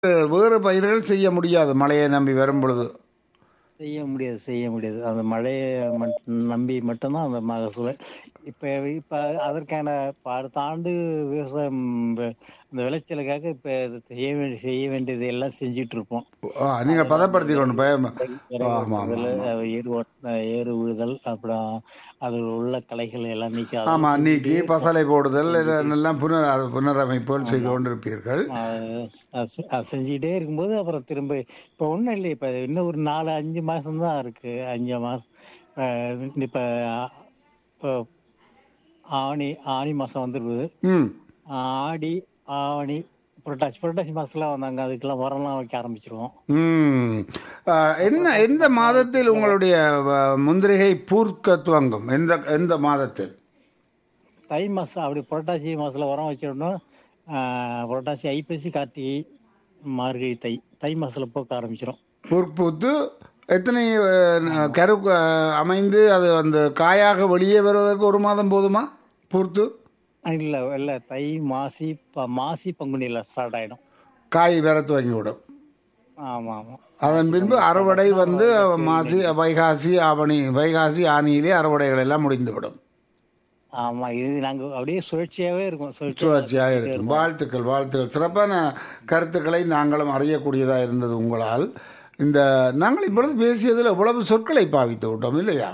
வேறு பயிர்கள் செய்ய முடியாது மழையை நம்பி வரும் பொழுது செய்ய முடியாது செய்ய முடியாது அந்த மழையை மட்- நம்பி மட்டும்தான் அந்த மகசூலை இப்ப இப்ப அதற்கான இப்ப அடுத்த ஆண்டு விவசாயம் வ- இந்த விளைச்சலுக்காக இப்ப இது செய்ய வேண்டிய செய்ய வேண்டியது எல்லாம் செஞ்சிட்டு இருப்போம் ஆ, நீங்கள் பதப்படுத்தி கொண்டு பயம் இறை ஆமா, ஆமா, ஓட்டுதல், அஹ் ஏறு ஓட்ட- ஏறு உழுதல் அப்புறம் அதில் உள்ள களைகள் எல்லாம் நீக்கி அதை ஆமா நீக்கி பசலை போடுதல் இதெல்லாம் புனர் அது புனரமைப்புகள் செய்து கொண்டிருப்பீர்கள் அஹ் அஹ் அஹ் செஞ்சுட்டே இருக்கும்போது அப்புறம் திரும்ப இப்ப ஒண்ணும் இல்லை இப்ப இன்னும் ஒரு நாலு அஞ்சு மாசம் தான் இருக்கு அஞ்சு மாசம் அஹ் இப்ப இப்போ ஆணி ஆணி மாசம் வந்துருக்குது ம் ஆடி ஆவணி புரட்டாசி புரட்டாசி மாசத்துல வந்தாங்க அதுக்கெல்லாம் உரம்லாம் வைக்க ஆரம்பிச்சிருவோம் ம் ஆ, என்ன எந்த மாதத்தில் உங்களுடைய வ, முந்திரிகை பூர்க்க துவங்கும் எந்த எந்த மாதத்தில் தை மாசம் அப்படி புரட்டாசி மாசத்துல உரம் வச்சிடணும் ஆஹ் புரட்டாசி ஐப்பசி கார்த்திகை மார்கழி தை தை மாசத்துல போக்க ஆரம்பிச்சிடும் பூர்ப்பூத்து எத்தனை அஹ், கரு அஹ், அமைந்து அது அந்த காயாக வெளியே வருவதற்கு ஒரு மாதம் போதுமா பூர்த்து இல்ல இல்ல தை மாசி ப- மாசி பங்குனியில ஸ்டார்ட் ஆயிடும் காய் வர துவங்கி விடும் ஆமா ஆமா அதன் பின்பு அறுவடை வந்து மாசி வைகாசி ஆவணி வைகாசி ஆனியிலே அறுவடைகள் எல்லாம் முடிந்துவிடும் ஆமா இது நாங்க அப்படியே சுழற்சியாவே இருக்கும் சுழற்சி சுழற்சியாக இருக்கும் வாழ்த்துக்கள் வாழ்த்துக்கள் சிறப்பான கருத்துக்களை நாங்களும் அறியக்கூடியதாக இருந்தது உங்களால் இந்த நாங்கள் இப்பொழுது பேசியதில் எவ்வளவு சொற்களை பாவித்து விட்டோம் இல்லையா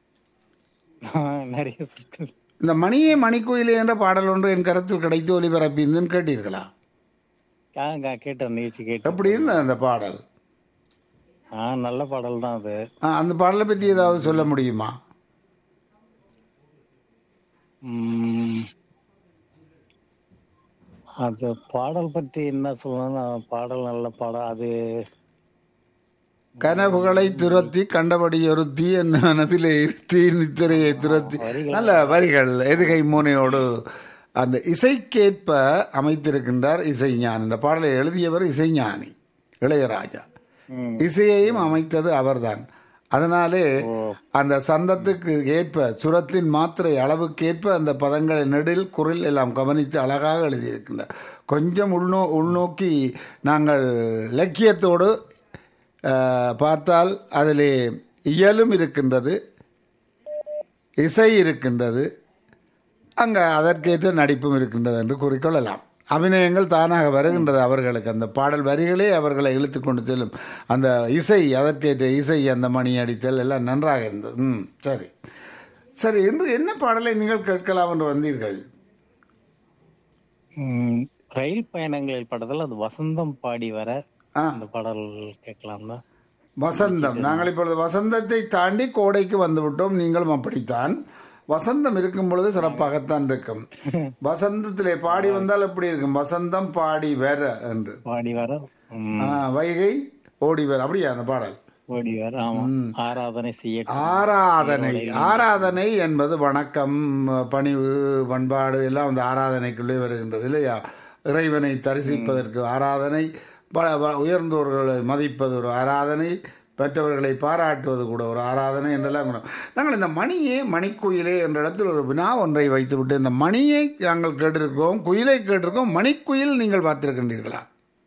நிறைய சொற்கள் இந்த மணியே மணிக்குயிலே என்ற பாடல் ஒன்று என் கருத்தில் கிடைத்து ஒலிபரப்பிந்துன்னு கேட்டீர்களா ஆ, கா- கேட்டேன் நிகழ்ச்சி கேட்டேன் எப்படி இருந்தது அந்த பாடல் ஆ நல்ல பாடல் தான் அது ஆ, அந்த பாடலை பற்றி ஏதாவது சொல்ல முடியுமா உம், அது பாடல் பற்றி என்ன சொல்லணும்னா பாடல் நல்ல பாடல் அது கனவுகளை துரத்தி கண்டபடி ஒரு தீ என் மனதிலே இருத்தி நித்திரையை துரத்தி நல்ல வரிகள் எதுகை மூனையோடு அந்த இசைக்கேற்ப அமைத்திருக்கின்றார் இசைஞானி இந்த பாடலை எழுதியவர் இசைஞானி இளையராஜா ம், இசையையும் அமைத்தது அவர்தான் அதனாலே அந்த சந்தத்துக்கு ஏற்ப சுரத்தின் மாத்திரை அளவுக்கேற்ப அந்த பதங்களை நெடில் குரில் எல்லாம் கவனித்து அழகாக எழுதியிருக்கின்றார் கொஞ்சம் உள்நோ உள்நோக்கி நாங்கள் இலக்கியத்தோடு அஹ், பார்த்தால் அதிலே இயலும் இருக்கின்றது இசை இருக்கின்றது அங்கே அதற்கேற்ற நடிப்பும் இருக்கின்றது என்று கூறிக்கொள்ளலாம் அபிநயங்கள் தானாக வருகின்றது அவர்களுக்கு அந்த பாடல் வரிகளே அவர்களை இழுத்து கொண்டு செல்லும் அந்த இசை அதற்கேற்ற இசை அந்த மணி அடித்தல் எல்லாம் நன்றாக இருந்தது ம் சரி சரி இன்று என்ன பாடலை நீங்கள் கேட்கலாம் என்று வந்தீர்கள் உம், ரயில் பயணங்கள் படத்துல அது வசந்தம் பாடி வர ஆ அந்த பாடல் கேட்கலாம் தான் வசந்தம் நாங்கள் இப்பொழுது வசந்தத்தை தாண்டி கோடைக்கு வந்து விட்டோம் நீங்களும் அப்படித்தான் வசந்தம் இருக்கும் பொழுது சிறப்பாகத்தான் இருக்கும் வசந்தத்திலே பாடி வந்தால் எப்படி இருக்கும் வசந்தம் பாடி வர என்று பாடி வர உம், ஆ, வைகை ஓடி வர அப்படியா அந்த பாடல் ஓடி வர ஆமா ஆராதனை செய்ய ஆராதனை ஆராதனை என்பது வணக்கம் பணிவு பண்பாடு எல்லாம் அந்த ஆராதனைக்குள்ளே வருகின்றது இல்லையா இறைவனை தரிசிப்பதற்கு ஆராதனை பல ப- உயர்ந்தோர்களை மதிப்பது ஒரு ஆராதனை பெற்றவர்களை பாராட்டுவது கூட ஒரு ஆராதனை என்றெல்லாம் வரும். நாங்கள் இந்த மணியே மணிக்குயிலே என்ற இடத்தில் ஒரு வினா ஒன்றை வைத்துவிட்டு இந்த மணியை நாங்கள் கேட்டிருக்கிறோம் குயிலை கேட்டிருக்கோம் மணிக்குயில் நீங்கள் பார்த்திருக்கின்றீர்களா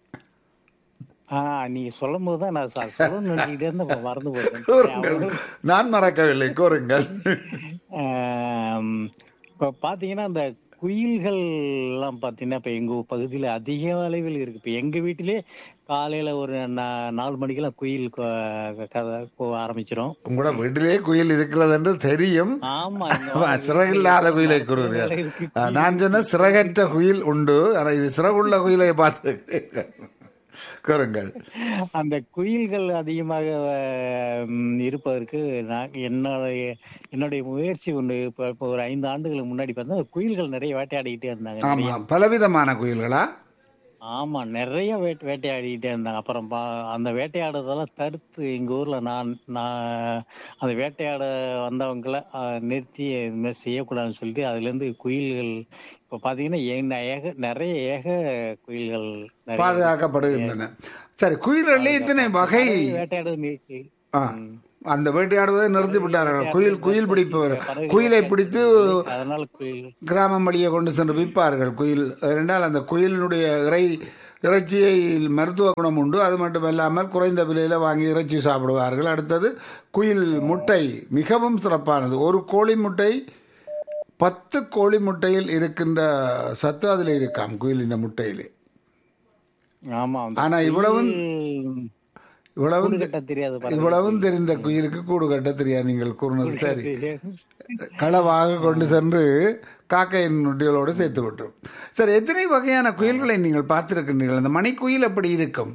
ஆஹ் நீ சொல்லும் போதுதான் நான் சொ- சொல்லணும்னு நினைச்சுக்கிட்டே இருந்தேன் இப்ப மறந்து கூறுங்கள் போயிட்டேன் நான் மறக்கவில்லை கூறுங்கள் ஆம், இப்ப பாத்தீங்கன்னா அந்த குயில்கள் எல்லாம் பாத்தீங்கன்னா இப்ப எங்க பகுதியில அதிக அளவில் இருக்கு இப்ப எங்க வீட்டிலே காலையில ஒரு நா- நாலு மணிக்கெல்லாம் குயில் கொ- கதை கூவ ஆரம்பிச்சிரும் உங்களோட வீட்டிலே குயில் இருக்கிறது என்று தெரியும் ஆமா இந்த ஆமா, சிறகில்லாத குயிலை கூறுகிறீர்கள் இருக்கு. ஆ, நான் சொன்ன சிறகற்ற குயில் உண்டு ஆனால் இது சிறகுள்ள குயிலை பார்த்து கூறுங்கள் அந்த குயில்கள் அதிகமாக ம், இருப்பதற்கு நான் என்னுடைய என்னுடைய முயற்சி ஒன்று இப்ப இப்ப ஒரு ஐந்து ஆண்டுகளுக்கு முன்னாடி பார்த்தா குயில்கள் நிறைய வேட்டையாடிக்கிட்டே இருந்தாங்க ஆமா பலவிதமான குயில்களா ஆமா நிறைய வேட்டை வேட்டையாடிக்கிட்டே இருந்தாங்க அப்புறம் பா- அந்த வேட்டையாடுறதெல்லாம் தடுத்து எங்க ஊர்ல நான் நான் அந்த வேட்டையாட வந்தவங்கள அஹ், நிறுத்தி இது மாதிரி செய்யக்கூடாதுன்னு சொல்லிட்டு அதுல இருந்து குயில்கள் இப்ப பாத்தீங்கன்னா என்ன ஏக நிறைய ஏக குயில்கள் நிறைய பாதுகாக்கப்படுகின்றன சரி குயில்களே இத்தனை வகை வேட்டையாடுறது நிறுத்தி ஆ, அந்த வேட்டையாடுவதை நிறுத்தி விட்டார்கள் குயில் குயில் பிடிப்பவர் குயிலை பிடித்து அதனால குயில் கிராமம் வழியே கொண்டு சென்று விற்பார்கள் குயில் ரெண்டால் அந்த குயிலினுடைய இறை இறைச்சியை மருத்துவ குணம் உண்டு அது மட்டுமல்லாமல் குறைந்த விலையில் வாங்கி இறைச்சி சாப்பிடுவார்கள் அடுத்தது குயில் முட்டை மிகவும் சிறப்பானது ஒரு கோழி முட்டை பத்து கோழி முட்டையில் இருக்கின்ற சத்து அதில் இருக்காம் குயிலின் முட்டையிலே ஆமா அந்த ஆனா இவ்வளவும் குயில் இவ்வளவும் கூடு கட்ட தெரியாது பாருங்க. இவ்வளவும் தெரிந்த குயிலுக்கு கூடு கட்ட தெரியாது நீங்கள் கூறினது சரி தெரியாது. களவாக கொண்டு சென்று காக்கையின் நொட்டிகளோடு சேர்த்து விட்டோம் சரி எத்தனை வகையான குயில்களை நீங்கள் பார்த்திருக்கின்றீர்கள் அந்த மணிக்குயில் எப்படி இருக்கும்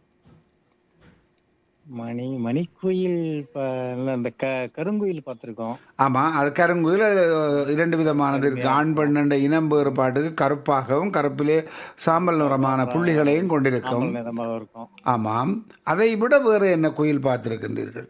மணி மணிக்குயில் ப- இல்ல, இந்த க கருங்குயில் பார்த்திருக்கோம் ஆமா அது கருங்குயில் அது இரண்டு விதமானது இருக்கு ஆண் பெண் என்ற இனம் வேறுபாட்டுக்கு கருப்பாகவும் கருப்பிலே சாம்பல் நிறமான புள்ளிகளையும் கொண்டிருக்கும் நிறமாக இருக்கும் ஆமாம் அதை விட வேறு என்ன குயில் பார்த்திருக்கின்றீர்கள்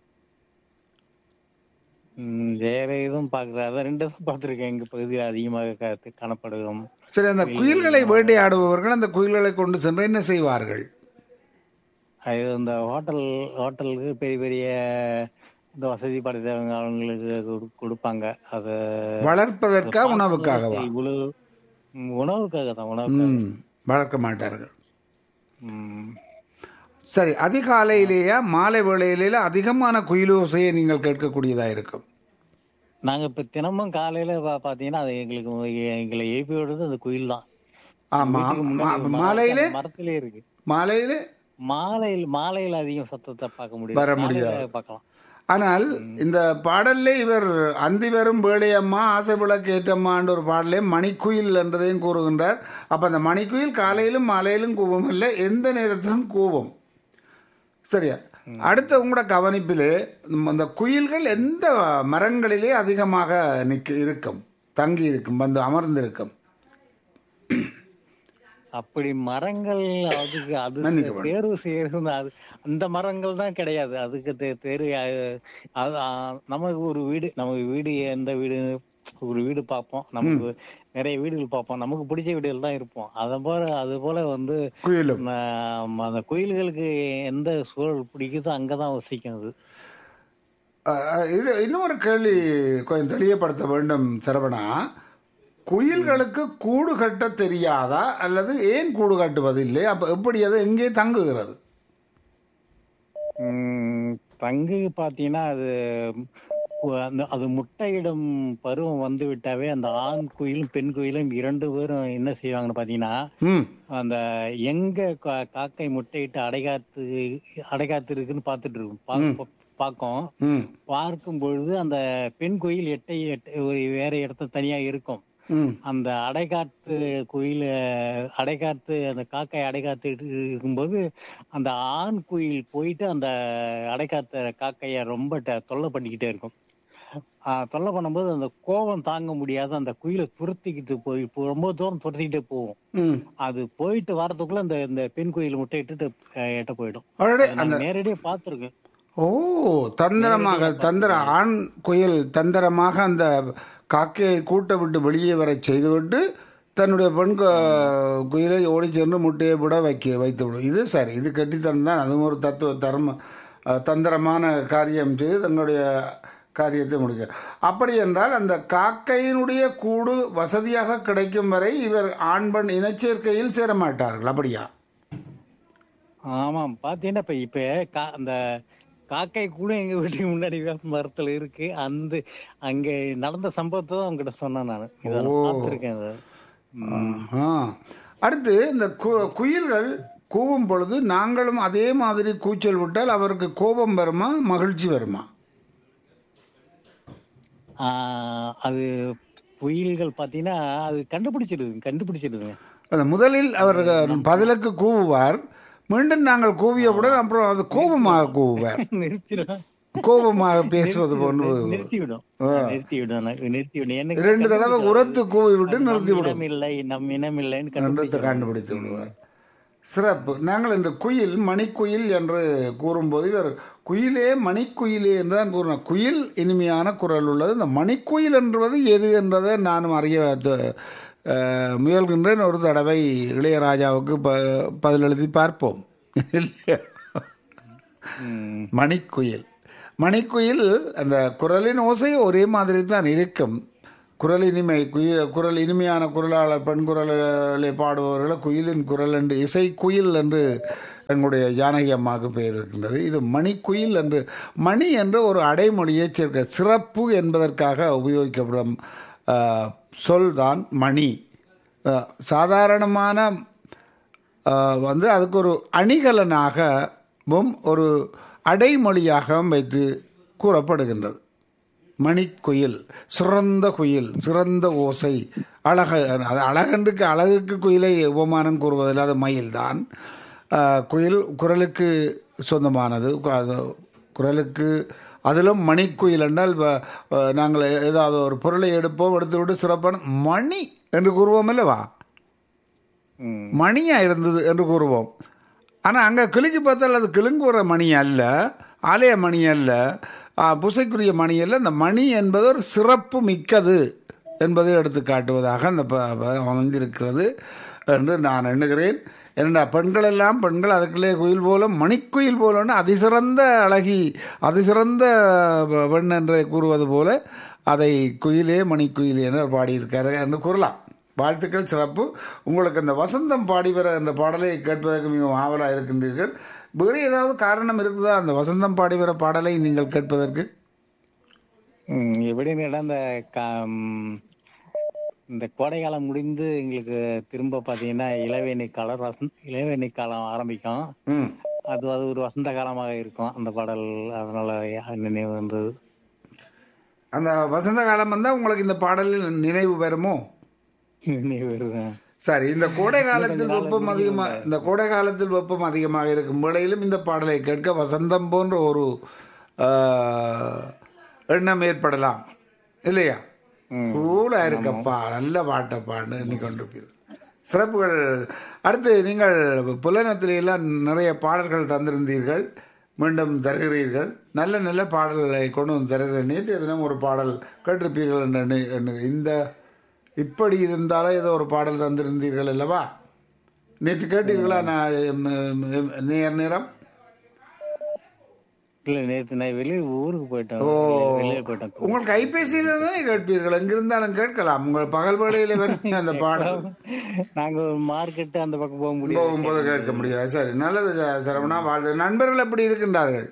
ம், வேற எதுவும் பார்க்கல அதான் ரெண்டு தான் பார்த்திருக்கேன் எங்க பகுதியில் அதிகமாக க- காணப்படுகிறோம் சரி அந்த குயில்களை வேட்டையாடுபவர்கள் அந்த குயில்களை கொண்டு சென்று என்ன செய்வார்கள் அது இந்த ஹோட்டல் ஹோட்டலுக்கு பெரிய பெரிய இந்த வசதி படைத்தவங்க அவங்களுக்கு கொடு- கொடுப்பாங்க அது வளர்ப்பதற்கா உணவுக்காகவா இவ்வளவு ம், உணவுக்காக தான் உணவுக்காக ம், வளர்க்க மாட்டார்கள் ம். சரி அதிகாலையிலேயா மாலை வேளையிலேயே அதிகமான குயிலோசையை நீங்கள் கேட்கக்கூடியதா இருக்கும் நாங்க இப்ப தினமும் காலையில பா- பாத்தீங்கன்னா அது எங்களுக்கு எங்களை எழுப்பி விடுறது அந்த குயில் தான் ஆமா வீட்டுக்கு முன்னாடி ஒரு மா- மரம் மாலையிலே இருக்கு, அந்த மரத்திலே இருக்கு மாலையிலே மாலையில் மாலையில் அதிகம் சத்தத்தை பார்க்க முடியும் வர காலையில முடியாது. பார்க்கலாம் ஆனால் இந்த பாடல்ல இவர் அந்தி வரும் வேளையம்மா ஆசை விளக்கு ஏற்றம்மான்ற ஒரு பாடலே மணிக்குயில் என்றதையும் கூறுகின்றார் அப்ப அந்த மணிக்குயில் காலையிலும் மாலையிலும் கூவும் இல்லை எந்த நேரத்திலும் கூவும் சரியா அடுத்த உங்களோட கவனிப்பிலே ம், அந்த குயில்கள் எந்த மரங்களிலே அதிகமாக நிக்க இருக்கும் தங்கி இருக்கும் வந்து அமர்ந்திருக்கும் அப்படி மரங்கள் அதுக்கு அது மன்னிக்க வேண்டும். தேர்வு செய்யறது அது அந்த மரங்கள் தான் கிடையாது அதுக்கு தே- தேர்வு அது- அது ஆ, நமக்கு ஒரு வீடு நமக்கு வீடு எந்த வீடு ஒரு வீடு பார்ப்போம் நமக்கு நிறைய வீடுகள் பார்ப்போம் நமக்கு பிடிச்ச வீடுகள் தான் இருப்போம் அதை போல அது போல வந்து குயிலும் ம- அந்த குயில்களுக்கு எந்த சூழல் பிடிக்குதோ அங்கதான் வசிக்கும் அது அஹ், இது இன்னொரு கேள்வி கொஞ்சம் தெளிவுபடுத்த வேண்டும் சரவணா குயில்களுக்கு கூடு கட்ட தெரியாதா அல்லது ஏன் கூடு கட்டுவதில்லை அப்ப எப்படி அது எங்கே தங்குகிறது உம் பங்கு பாத்தீங்கன்னா அது கு- அந்த அது முட்டையிடும் பருவம் வந்து விட்டாவே அந்த ஆண் குயிலும் பெண் குயிலும் இரண்டு பேரும் என்ன செய்வாங்கன்னு பாத்தீங்கன்னா ம் அந்த எங்க கா- காக்கை முட்டையிட்டு அடைகாத்து அடைகாத்து இருக்குன்னு பார்த்துட்டு இருக்கும் பா- பார்க்கும் ம் பார்க்கும் பொழுது அந்த பெண் குயில் எட்டை எட்டை ஒரு வேற இடத்துல தனியா இருக்கும் ம் அந்த அடைகாத்து குயில் அடைகாத்து அந்த காக்கை அடைகாத்து இருக்கும்போது அந்த ஆண் குயில் போயிட்டு அந்த அடைகாத்த காக்கைய ரொம்ப ட- தொல்லை பண்ணிக்கிட்டே இருக்கும் ஆஹ் தொல்லை பண்ணும்போது அந்த கோபம் தாங்க முடியாத அந்த குயிலை துரத்திக்கிட்டு போய் போ- ரொம்ப தூரம் துரத்திக்கிட்டே போகும் ம் அது போயிட்டு வரதுக்குள்ள இந்த இந்த பெண் குயில் முட்டை இட்டுட்டு அஹ், எட்ட போயிடும் அடடே அதை நான் நேரடியா பார்த்திருக்கேன் ஓ தந்திரமாக தந்திர ஆண் குயில் தந்திரமாக அந்த காக்கையை கூட்ட விட்டு வெளியே வர செய்துவிட்டு தன்னுடைய பெண் கு- குயிலை ஓடி சென்று முட்டையை விட வைக்க வைத்து விடும் இது சரி இது கட்டித்தனம் தான் அதுவும் ஒரு தத்துவ தர்ம அஹ், தந்திரமான காரியம் செய்து தன்னுடைய காரியத்தை முடிக்க அப்படி என்றால் அந்த காக்கையினுடைய கூடு வசதியாக கிடைக்கும் வரை இவர் ஆண் பெண் இனச்சேர்க்கையில் சேர மாட்டார்கள் அப்படியா ஆமாம் பாத்தீங்கன்னா இப்ப இப்ப கா- அந்த காக்கை கூட எங்க வீட்டுக்கு முன்னாடி வேப்ப மரத்துல இருக்கு அந்த அங்க நடந்த சம்பவத்தை தான் உங்ககிட்ட சொன்னேன் நான் இதை நான் பார்த்திருக்கேன் அதை. ஆஹா. அடுத்து இந்த கு- குயில்கள் கூவும் பொழுது நாங்களும் அதே மாதிரி கூச்சல் விட்டால் அவருக்கு கோபம் வருமா மகிழ்ச்சி வருமா ஆஹ் அது குயில்கள் பாத்தீங்கன்னா அது கண்டுபிடிச்சிடுது கண்டுபிடிச்சிடுதுங்க அந்த முதலில் அவர் பதிலுக்கு கூவுவார் மீண்டும் நாங்கள் கூவியவுடன் அப்புறம் அது கோபமாக கூவுவார் நிறுத்திடும் கோபமாக பேசுவது போன்று நிறுத்தி விடும் நிறுத்தி விடும் நிறுத்தி விடும் எனக்கு இரண்டு தடவை உரத்து கூவி விட்டு நிறுத்தி நம் விடும் இனம் இல்லை நம் இனம் இல்லைன்னு என்றத்தை கண்டுபிடிச்சு கண்டுபிடித்து விடுவார் சிறப்பு நாங்கள் இந்த குயில் மணிக்குயில் என்று கூறும்போது இவர் குயிலே மணிக்குயிலே என்று தான் கூறினார் குயில் இனிமையான குரல் உள்ளது இந்த மணிக்குயில் என்றது எது என்றதை நானும் அறிய த- அஹ், முயல்கின்றேன் ஒரு தடவை இளையராஜாவுக்கு ப பதில் எழுதி பார்ப்போம் ம். மணிக்குயில் மணிக்குயில் அந்த குரலின் ஓசை ஒரே மாதிரி தான் இருக்கும் குரல் இனிமை குயில் குரல் இனிமையான குரலாளர் பெண் குரலை பாடுபவர்களை குயிலின் குரல் என்று இசை குயில் என்று எங்களுடைய ஜானகி அம்மாவுக்கு பெயர் இருக்கின்றது இது மணிக்குயில் என்று மணி என்ற ஒரு அடைமொழியை சேர்க்க சிறப்பு என்பதற்காக உபயோகிக்கப்படும் ஆஹ், சொல்தான் மணி ஆஹ், சாதாரணமான ஆஹ், வந்து அதுக்கு ஒரு அணிகலனாகவும் ஒரு அடைமொழியாகவும் வைத்து கூறப்படுகின்றது மணிக்குயில் சிறந்த குயில் சிறந்த ஓசை அழக அது அழகன்றுக்கு அழகுக்கு குயிலை உபமானம் கூறுவதில் அது மயில்தான் ஆஹ், குயில் குரலுக்கு சொந்தமானது கு- அது குரலுக்கு அதிலும் மணிக்குயில் என்றால் வ- வ- நாங்கள் ஏதாவது ஒரு பொருளை எடுப்போம் எடுத்து விட்டு சிறப்பான மணி என்று கூறுவோம் அல்லவா ம் மணியா இருந்தது என்று கூறுவோம் ஆனால் அங்கே கிளிக்கு பார்த்தால் அது கிளுங்குற மணி அல்ல ஆலய மணி அல்ல ஆ, பூசைக்குரிய மணி அல்ல இந்த மணி என்பது ஒரு சிறப்பு மிக்கது என்பதை எடுத்து காட்டுவதாக அந்த ப- ப- அமைந்திருக்கிறது என்று நான் எண்ணுகிறேன் என்னடா பெண்கள் எல்லாம் பெண்கள் அதுக்குள்ளே குயில் போலும் மணிக்குயில் போலன்னு அதிசிறந்த அழகி அதிசிறந்த பெ- பெண் என்று கூறுவது போல அதை குயிலே மணிக்குயிலே என்று பாடியிருக்காரு என்று கூறலாம் வாழ்த்துக்கள் சிறப்பு உங்களுக்கு இந்த வசந்தம் பாடிவர என்ற பாடலை கேட்பதற்கு மிகவும் ஆவலாக இருக்கின்றீர்கள் வேறு ஏதாவது காரணம் இருக்குதா அந்த வசந்தம் பாடிவர பாடலை நீங்கள் கேட்பதற்கு ம், எப்படின்னு கேட்டா இந்த கா- ம், இந்த கோடை காலம் முடிந்து எங்களுக்கு திரும்ப பாத்தீங்கன்னா இளவேணி காலம் வசந்த் இளவேணி காலம் ஆரம்பிக்கும் ம் அது அது ஒரு வசந்த காலமாக இருக்கும் அந்த பாடல் அதனால நினைவு வந்தது அந்த வசந்த காலம் வந்தால் உங்களுக்கு இந்த பாடலில் நினைவு வருமோ நினைவு வருது சரி இந்த கோடை காலத்தில் வெப்பம் அதிகமாக இந்த கோடை காலத்தில் வெப்பம் அதிகமாக இருக்கும் வேளையிலும் இந்த பாடலை கேட்க வசந்தம் போன்ற ஒரு ஆஹ், எண்ணம் ஏற்படலாம் இல்லையா ம். கூலா இருக்கப்பா நல்ல பாட்டப்பான்னு எண்ணிக்கொண்டிருப்பீர்கள் சிறப்புகள் அடுத்து நீங்கள் புலனத்திலே எல்லாம் நிறைய பாடல்கள் தந்திருந்தீர்கள் மீண்டும் தருகிறீர்கள் நல்ல நல்ல பாடல்களை கொண்டு வந்து தருகிறேன் நேற்று தினம் ஒரு பாடல் கேட்டிருப்பீர்கள் என்று எண்ணு- எண்ணு- இந்த இப்படி இருந்தாலும் ஏதோ ஒரு பாடல் தந்திருந்தீர்கள் அல்லவா நேற்று கேட்டீர்களா நான் ம், ம், நேர் நேரம் இல்ல நேத்து நான் வெளியே ஊருக்கு போயிட்டேன் வெளியே- வெளியே போயிட்டேன் உங்கள் கைபேசியில தானே கேட்பீர்கள் எங்கிருந்தாலும் கேட்கலாம் உங்கள் பகல் வேளையில வரும் அந்த பாடல் நாங்க மார்க்கெட் அந்த பக்கம் போக முடியும் போகும்போது கேட்க முடியாது சரி நல்லது ச- சரவணா வாழ்த்து நண்பர்கள் எப்படி இருக்கின்றார்கள்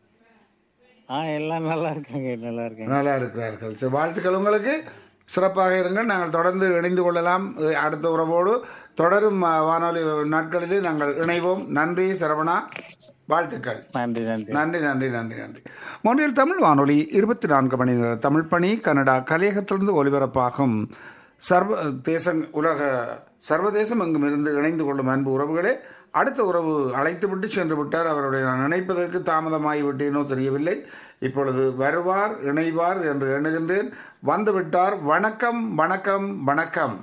ஆ எல்லாம் நல்லா இருக்காங்க நல்லா இருக்காங்க நல்லா இருக்கிறார்கள் சரி வாழ்த்துக்கள் உங்களுக்கு சிறப்பாக இருங்கள் நாங்கள் தொடர்ந்து இணைந்து கொள்ளலாம் அஹ் அடுத்த உறவோடு தொடரும் அஹ், வானொலி நாட்களிலே நாங்கள் இணைவோம் நன்றி சரவணா வாழ்த்துக்கள் நன்றி நன்றி நன்றி நன்றி நன்றி நன்றி மொழியில் தமிழ் வானொலி இருபத்தி நான்கு மணி நேர தமிழ் பணி கனடா கலையகத்திலிருந்து ஒலிபரப்பாகும் சர்வ தேச உலக சர்வதேசம் எங்கும் இருந்து இணைந்து கொள்ளும் அன்பு உறவுகளே அடுத்த உறவு அழைத்து விட்டு சென்று விட்டார் அவருடைய நான் நினைப்பதற்கு தாமதமாகி விட்டேனோ தெரியவில்லை இப்பொழுது வருவார் இணைவார் என்று எண்ணுகின்றேன் வந்து விட்டார் வணக்கம் வணக்கம் வணக்கம்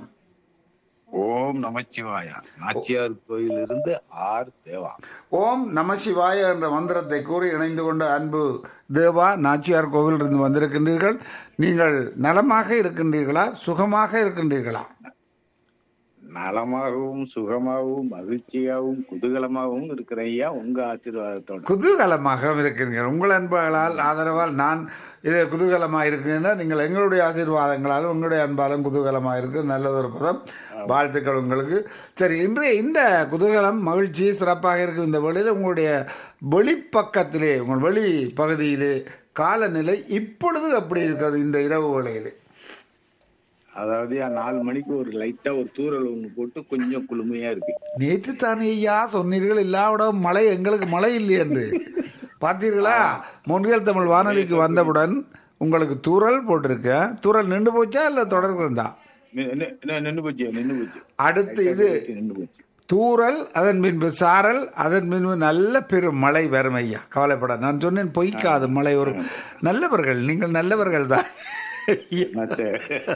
ஓம் நமச்சிவாயா நாச்சியார் கோயிலிருந்து ஆர் தேவா ஓம் நமசிவாய என்ற மந்திரத்தை கூறி இணைந்து கொண்ட அன்பு தேவா நாச்சியார் கோவிலிருந்து வந்திருக்கின்றீர்கள் நீங்கள் நலமாக இருக்கின்றீர்களா சுகமாக இருக்கின்றீர்களா நலமாகவும் சுகமாகவும் மகிழ்ச்சியாகவும் குதூகலமாகவும் இருக்கிற ஐயா உங்க ஆசீர்வாதத்தோட குதூகலமாக இருக்கின்றீர்கள் உங்கள் அன்புகளால் ஆதரவால் நான் இது குதூகலமாக இருக்கிறேன் நீங்கள் எங்களுடைய ஆசீர்வாதங்களாலும் உங்களுடைய அன்பாலும் குதூகலமாக இருக்கு நல்லதொரு பதம் வாழ்த்துக்கள் உங்களுக்கு சரி இன்றைய இந்த குதூகலம் மகிழ்ச்சி சிறப்பாக இருக்கும் இந்த வேளையில் உங்களுடைய வெளிப்பக்கத்திலே உங்கள் வெளி பகுதியிலே காலநிலை இப்பொழுது அப்படி இருக்கிறது இந்த இரவு வேளையிலே அதாவது ஐயா, நாலு மணிக்கு ஒரு லைட்டா ஒரு தூரல் ஒண்ணு போட்டு கொஞ்சம் குளுமையா இருக்கு நேற்று தானே ஐயா சொன்னீர்கள் எல்லாவிடம் மழை எங்களுக்கு மழை இல்லை என்று பார்த்தீர்களா மொழியல் தமிழ் வானொலிக்கு வந்தவுடன் உங்களுக்கு தூறல் போட்டிருக்க தூறல் நின்று போச்சா இல்லை தொடர்ந்து இருந்தா நி- நி- நி- நின்னு போச்சு நின்னு போச்சு அடுத்து இது நின்னு போச்சு தூறல் அதன் பின்பு சாரல் அதன் பின்பு நல்ல பெரும் மழை வரும் ஐயா கவலைப்பட நான் சொன்னேன் பொய்க்காது மழை ஒரு நல்லவர்கள் நீங்கள் நல்லவர்கள் தான் நான் சரி.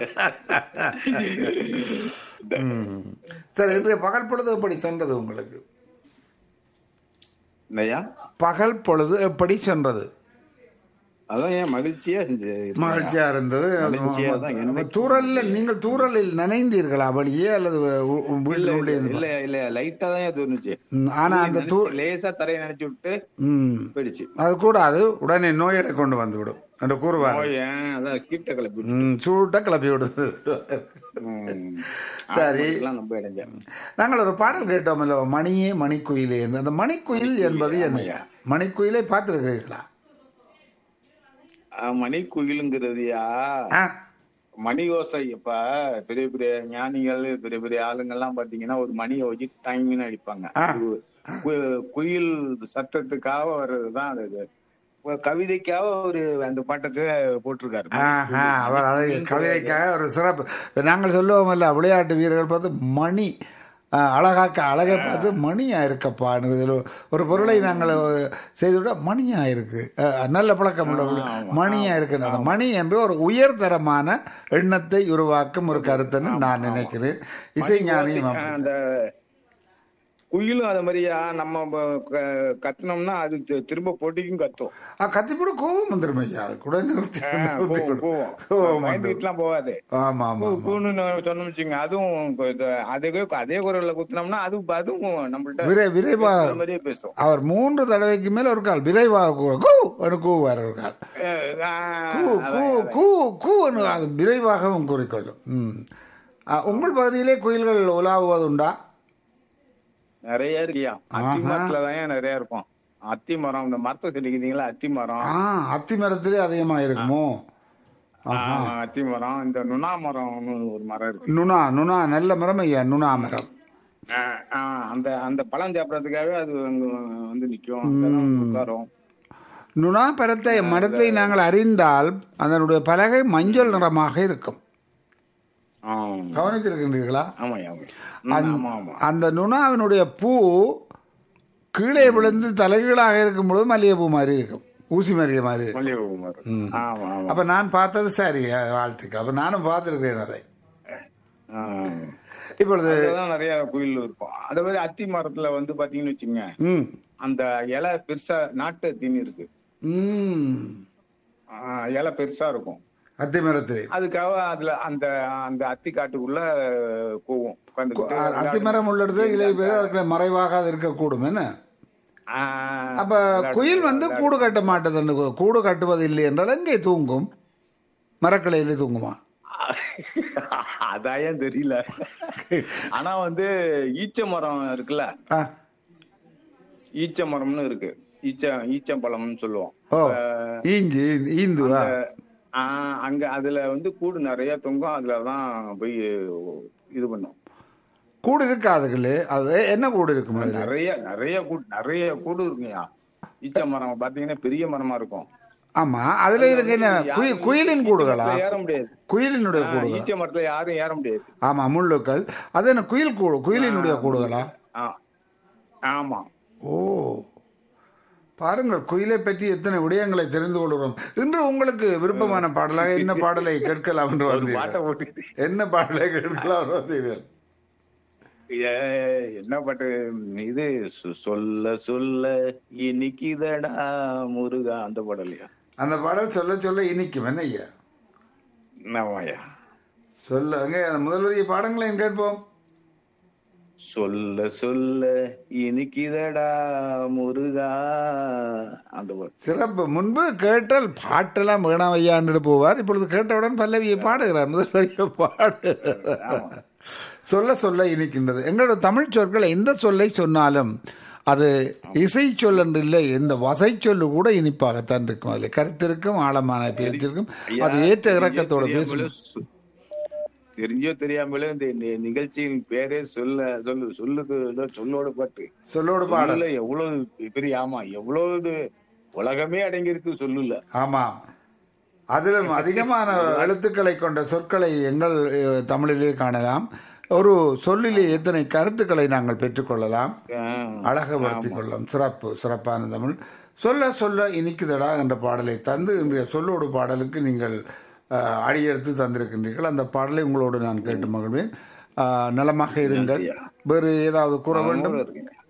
ம். சரி இன்றைய பகல் பொழுது எப்படி சென்றது உங்களுக்கு என்னய்யா பகல் பொழுது எப்படி சென்றது அதான் ஏன் மகிழ்ச்சியா இருந்துச்சு. மகிழ்ச்சியா இருந்தது மகிழ்ச்சியா தான் என்னைக்கு தூரல்ல நீங்கள் தூரலில் நனைந்தீர்களா வெளியே அல்லது உ- உ- இல்ல வீட்டில் உள்ளே இல்ல, இருந்து இல்ல இல்ல லைட்டா தான் தோணுச்சு ம், ஆனா அந்த தூ நினைச்சு- லேசா தரையை நினைச்சு விட்டு ம் போயிடுச்சு அது கூடாது உடனே நோயை கொண்டு வந்து விடும் என்று கூறுவார் நோய், ஏன், அதான் கீட்ட கிளப்பி விட்டு. ம், சூட்டா கிளப்பி விடுது ம். சரி. ஆஸ்பத்திரிலாம் நம்ம இடைஞ்சேன் நாங்கள் ஒரு பாடல் கேட்டோம் இல்ல மணியே மணிக்குயிலே என்று அந்த மணிக்குயில் என்பது என்னையா மணிக்குயிலை பார்த்திருக்கிறீர்களா மணி குயிலுங்கிறதுயா ஆ மணி ஓசை இப்ப பெரிய பெரிய ஞானிகள் பெரிய பெரிய ஆளுங்க எல்லாம் பாத்தீங்கன்னா ஒரு மணியை வச்சு டைம்னு அடிப்பாங்க ஆ. கு- கு- குயில் சத்தத்துக்காக வர்றதுதான் அது இது. இப்ப கவிதைக்காக ஒரு அந்த பாட்டத்தை போட்டிருக்காரு ஆஹா அவர் அதை கவிதைக்காக ஒரு சிறப்பு இப்ப நாங்கள் சொல்லுவோமல்ல விளையாட்டு வீரர்கள் பார்த்து மணி ஆ, அழகாக்க அழகை பார்த்து மணியா இருக்கப்பா இதில் ஒரு பொருளை நாங்கள் செய்துவிட மணியா இருக்கு ஆ, நல்ல பழக்கம் உள்ள மணியா இருக்கு அந்த மணி என்று ஒரு உயர்தரமான எண்ணத்தை உருவாக்கும் ஒரு கருத்துன்னு நான் நினைக்கிறேன் இசைஞானியும் ஓசை, அந்த குயிலும் அது மாதிரியா நம்ம ப- க- கத்துனோம்னா அது தி- திரும்ப போட்டிக்கும் கத்தும் ஆ, கத்திப்போட கோபம் வந்துடும் ஐயா அது கூட நிறுத்தி ஆ, நிறுத்தி போவோம், கொடு. போவோம். கோபம் வந்துடும் பயந்துகிட்டுலாம் போகாது ஆமா ஆமா கூ- ஆமா கூன்னு நம்ம சொன்னோம்னு வச்சுங்க அதுவும் கொ- இது அதே அதே குரல்ல குத்துனோம்னா அது அதுவும் நம்மள்ட்ட விரை விரைவாக பேசுற மாதிரியே பேசும் அவர் மூன்று தடவைக்கு மேல ஒரு கால் விரைவாக கூ கூ ஒரு கூவார் ஒரு கால் அஹ் ஆஹ் கூ கூ கூ கூன்னு அது விரைவாகவும் கூறிக்கொள்ளும் ம் ஆ, உங்கள் பகுதியிலே குயில்கள் உலாவுவது உண்டா நிறைய இருக்கியா அத்தி மரத்துல தான் நிறைய இருக்கும் அத்தி மரம் இந்த மரத்தை சொல்லிக்கிறீங்களா அத்தி மரம் ஆ அத்தி மரத்திலே அதிகமா இருக்குமோ ஆமா, அத்தி மரம் இந்த நுணா மரம்னு ஒரு மரம் இருக்கு நுணா நுணா நல்ல மரம் ஐயா நுணா மரம் ஆஹ் ஆஹ் அந்த அந்த பழம் சாப்பிடறதுக்காகவே அது அங்க வந்து நிக்கும் அங்கதான் வந்து உட்காரும் நுணா பரத்தை மரத்தை நாங்கள் அறிந்தால் அதனுடைய பலகை மஞ்சள் நிறமாக இருக்கும் ஆஹ் கவனித்திருக்கின்றீர்களா ஆமாய்யா ஆமா ஆமா ஆமா அந்த நுணாவினுடைய பூ கீழே விழுந்து தலைகீழாக இருக்கும் பொழுது மல்லிகைப்பூ மாதிரி இருக்கும் ஊசி மல்லிகை மாதிரி இருக்கும் மல்லிகை மரம் ஆமா ஆமா அப்ப நான் பார்த்தது சரி அஹ், வாழ்த்துக்கள் அப்ப நானும் பார்த்திருக்கிறேன் அதை ஆஹ் இப்பொழுது அதுலதான் நிறைய குயில் இருக்கும் அதே மாதிரி அத்தி மரத்துல வந்து பாத்தீங்கன்னு வச்சுங்க ம் அந்த இலை பெருசா நாட்டு அத்தின்னு இருக்கு ம் ஆஹ் இலை பெருசா இருக்கும் அத்தி மரத்து அதுக்காக அதுல அந்த அந்த அத்தி காட்டுக்குள்ள போவோம் உட்காந்துக்கிட்டு அத்தி மரம் உள்ள இடத்துல இலை பேர் அதுக்கு மறைவாக அது இருக்கக்கூடும் என்ன ஆஹ் அப்ப குயில் வந்து கூடு கட்ட மாட்டது கூடு கட்டுவது இல்லை என்றால் எங்கே தூங்கும் மரக்கிளையிலே தூங்குமா அதாயன் தெரியல ஆனா வந்து ஈச்ச மரம் இருக்குல்ல ஆ ஈச்ச மரம்னு இருக்கு ஈச்ச ஈச்சம்பழம்னு சொல்லுவோம் ஓ ஈஞ்சி ஈந்துவா ஆஹ் அங்க அதுல வந்து கூடு நிறைய தொங்கும் அதுலதான் போய் இது பண்ணும் கூடு இருக்காதுகளே அது என்ன கூடு இருக்கும் அது நிறைய நிறைய கூடு நிறைய கூடு இருக்குங்கய்யா ஈச்ச மரம் பாத்தீங்கன்னா பெரிய மரமா இருக்கும் ஆமா அதுல இருக்கு என்ன குயி- குயிலின் கூடுகளா ஈச்ச மரத்துல ஏற முடியாது குயிலினுடைய ஆஹ் கூடுகள் ஈச்ச மரத்துல யாரும் ஏற முடியாது ஆமா முள்ளுக்கள் அது என்ன குயில் கூடு குயிலினுடைய கூடுகளா ஆஹ் ஆமா ஓ பாருங்கள் குயிலை பற்றி எத்தனை விடயங்களை தெரிந்து கொள்கிறோம் இன்று உங்களுக்கு விருப்பமான பாடலாக என்ன பாடலை கேட்கலாம் என்று பாட்டை வந்தீர்கள் போட்டுட்டு என்ன பாடலை கேட்கலாம் என்று வந்தீர்கள் ஏ, என்ன பாட்டு இது சொ- சொல்ல சொல்ல இனிக்குதடா முருகா அந்த பாடலையா அந்த பாடல் சொல்ல சொல்ல இனிக்கும் என்ன ஐயா ஆமாயா சொல்ல அங்கே அந்த முதல் வரிய பாடங்களையும் கேட்போம் சொல்ல சொல்ல இனிக்குதடா முருகா அந்த பாட்டு சிறப்பு முன்பு கேட்டால் பாட்டெல்லாம் வேணாம் ஐயான்னு போவார் இப்பொழுது கேட்டவுடன் பல்லவியை பாடுகிறார் முதல் வரியை பாடு சொல்ல சொல்ல இனிக்கின்றது எங்களோட தமிழ் சொற்கள் எந்த சொல்லை சொன்னாலும் அது இசை சொல் என்று இல்லை எந்த வசை சொல்லு கூட இனிப்பாகத்தான் இருக்கும் அதில் கருத்திருக்கும் ஆழமான பேச்சிருக்கும் அது ஏற்ற இறக்கத்தோட பேசும் தெரியாமலே சொ- தெரிஞ்சோ தெரியாமலே இந்த நி- நிகழ்ச்சியின் பேரே சொல்ல சொல்லு சொல்லுக்கு ஏதோ சொல்லோட பாட்டு சொல்லோடு பாடல் சொல்லுல எவ்வளவு பெரிய ஆமா எவ்வளவு இது உலகமே அடங்கியிருக்கு சொல்லுல ஆமாம் அதிலும் அதிகமான எழுத்துக்களை கொண்ட சொற்களை எங்கள் அஹ், தமிழிலே காணலாம் ஒரு சொல்லிலே எத்தனை கருத்துக்களை நாங்கள் பெற்றுக்கொள்ளலாம் ஆஹ் அழகுபடுத்திக் கொள்ளலாம் சிறப்பு சிறப்பான தமிழ் சொல்ல சொல்ல இனிக்குதடா என்ற பாடலை தந்து இன்றைய சொல்லோடு பாடலுக்கு நீங்கள் அஹ், அடியெடுத்து தந்திருக்கின்றீர்கள் அந்த பாடலை உங்களோடு நான் கேட்டு மகிழ்வேன் அஹ், நலமாக இருங்கள் வேறு ஏதாவது கூற வேண்டும்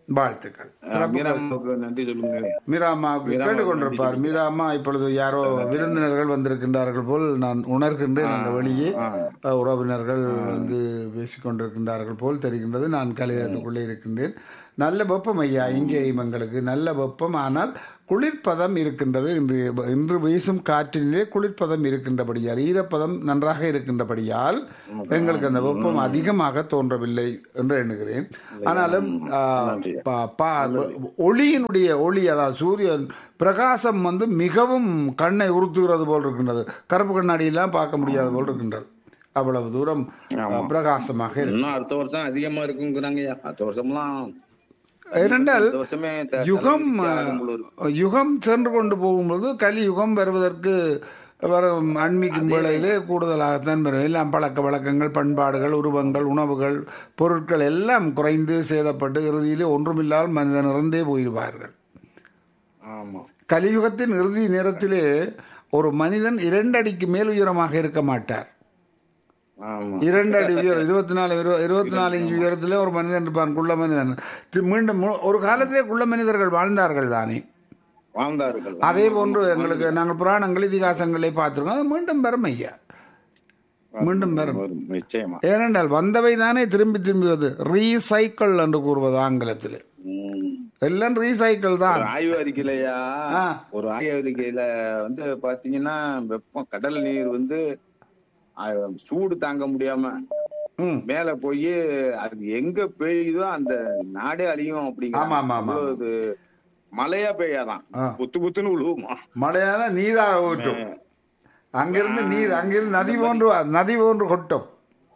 வாழ்த்துக்கள் சிறப்பு மீராமாவுக்கு நன்றி சொல்லுங்க மீராமாவுக்கு கேட்டுக்கொண்டிருப்பார் மீராமா இப்பொழுது யாரோ விருந்தினர்கள் வந்திருக்கின்றார்கள் போல் நான் உணர்கின்றேன் அந்த வழியே அஹ், உறவினர்கள் வந்து பேசிக் கொண்டிருக்கின்றார்கள் போல் தெரிகின்றது நான் கலையத்துக்குள்ளே இருக்கின்றேன் நல்ல வெப்பம் ஐயா இங்கேயும் எங்களுக்கு நல்ல வெப்பம் ஆனால் குளிர்பதம் இருக்கின்றது இன்று இன்று வீசும் காற்றினிலே குளிர்பதம் இருக்கின்றபடியால் ஈரப்பதம் நன்றாக இருக்கின்றபடியால் எங்களுக்கு அந்த வெப்பம் அதிகமாக தோன்றவில்லை என்று எண்ணுகிறேன் ஆனாலும் ஆ, பா- பா- ஒளியினுடைய ஒளி அதாவது சூரியன் பிரகாசம் வந்து மிகவும் கண்ணை உறுத்துகிறது போல் இருக்கின்றது கருப்பு கண்ணாடியெல்லாம் பார்க்க முடியாத போல் இருக்கின்றது அவ்வளவு தூரம் ஆ, பிரகாசமாக இருக்கு இன்னும் அடுத்த வருஷம் அதிகமா இருக்குங்கிறாங்க அடுத்த வருஷம்லாம் ஏனென்றால் இந்த வருஷமே த- யுகம் தலைவிரிச்சு ஆடும் போல இருக்கு. யுகம் சென்று கொண்டு போகும்போது கலியுகம் வருவதற்கு வரும் அண்மிக்கும் வேளையிலே கூடுதலாகத்தான் வரும் எல்லாம் பழக்க வழக்கங்கள் பண்பாடுகள் உருவங்கள் உணவுகள் பொருட்கள் எல்லாம் குறைந்து சேதப்பட்டு இறுதியிலே ஒன்றுமில்லாமல் மனிதன் இறந்தே போயிடுவார்கள் ஆமா கலியுகத்தின் இறுதி நேரத்திலே ஒரு மனிதன் இரண்டு அடிக்கு மேல் உயரமாக இருக்க மாட்டார் ஆமா இரண்டு அடி உயரம் இருபத்தி நாலு இரு- இருபத்தி நாலு இன்ச்சு உயரத்திலே ஒரு மனிதன் இருப்பான் குள்ள மனிதன் தி- மீண்டும் மு- ஒரு காலத்திலே குள்ள மனிதர்கள் வாழ்ந்தார்கள் தானே வாழ்ந்தார்கள் அதே போன்று எங்களுக்கு நாங்கள் புராணங்கள் இதிகாசங்களை பார்த்திருக்கோம் அது மீண்டும் வரும் ஐயா மீண்டும் வரும் வரும், நிச்சயமா ஏனென்றால் வந்தவை தானே திரும்பி திரும்பி வருது ரீசைக்கிள் என்று கூறுவது ஆங்கிலத்தில் ம். எல்லாம் ரீசைக்கிள் தான் ஒரு ஆய்வு அறிக்கையிலயா ஆ. ஒரு ஆய்வு அறிக்கையில வந்து பாத்தீங்கன்னா வெப்பம் கடல் நீர் வந்து ஆ, சூடு தாங்க முடியாம ம் மேல போய் அது எங்க பெய்யுதோ அந்த நாடே அழியும் ஆமா, அப்படிங்கிற ஆமா, ஆமா. அவ்வளவு இது மழையா பெய்யாதான் ஆ. புத்து புத்துன்னு விழுவுமா மழையால நீராக ஊற்றும் அங்கிருந்து நீர் அங்கிருந்து நதி போன்று நதி போன்று கொட்டும்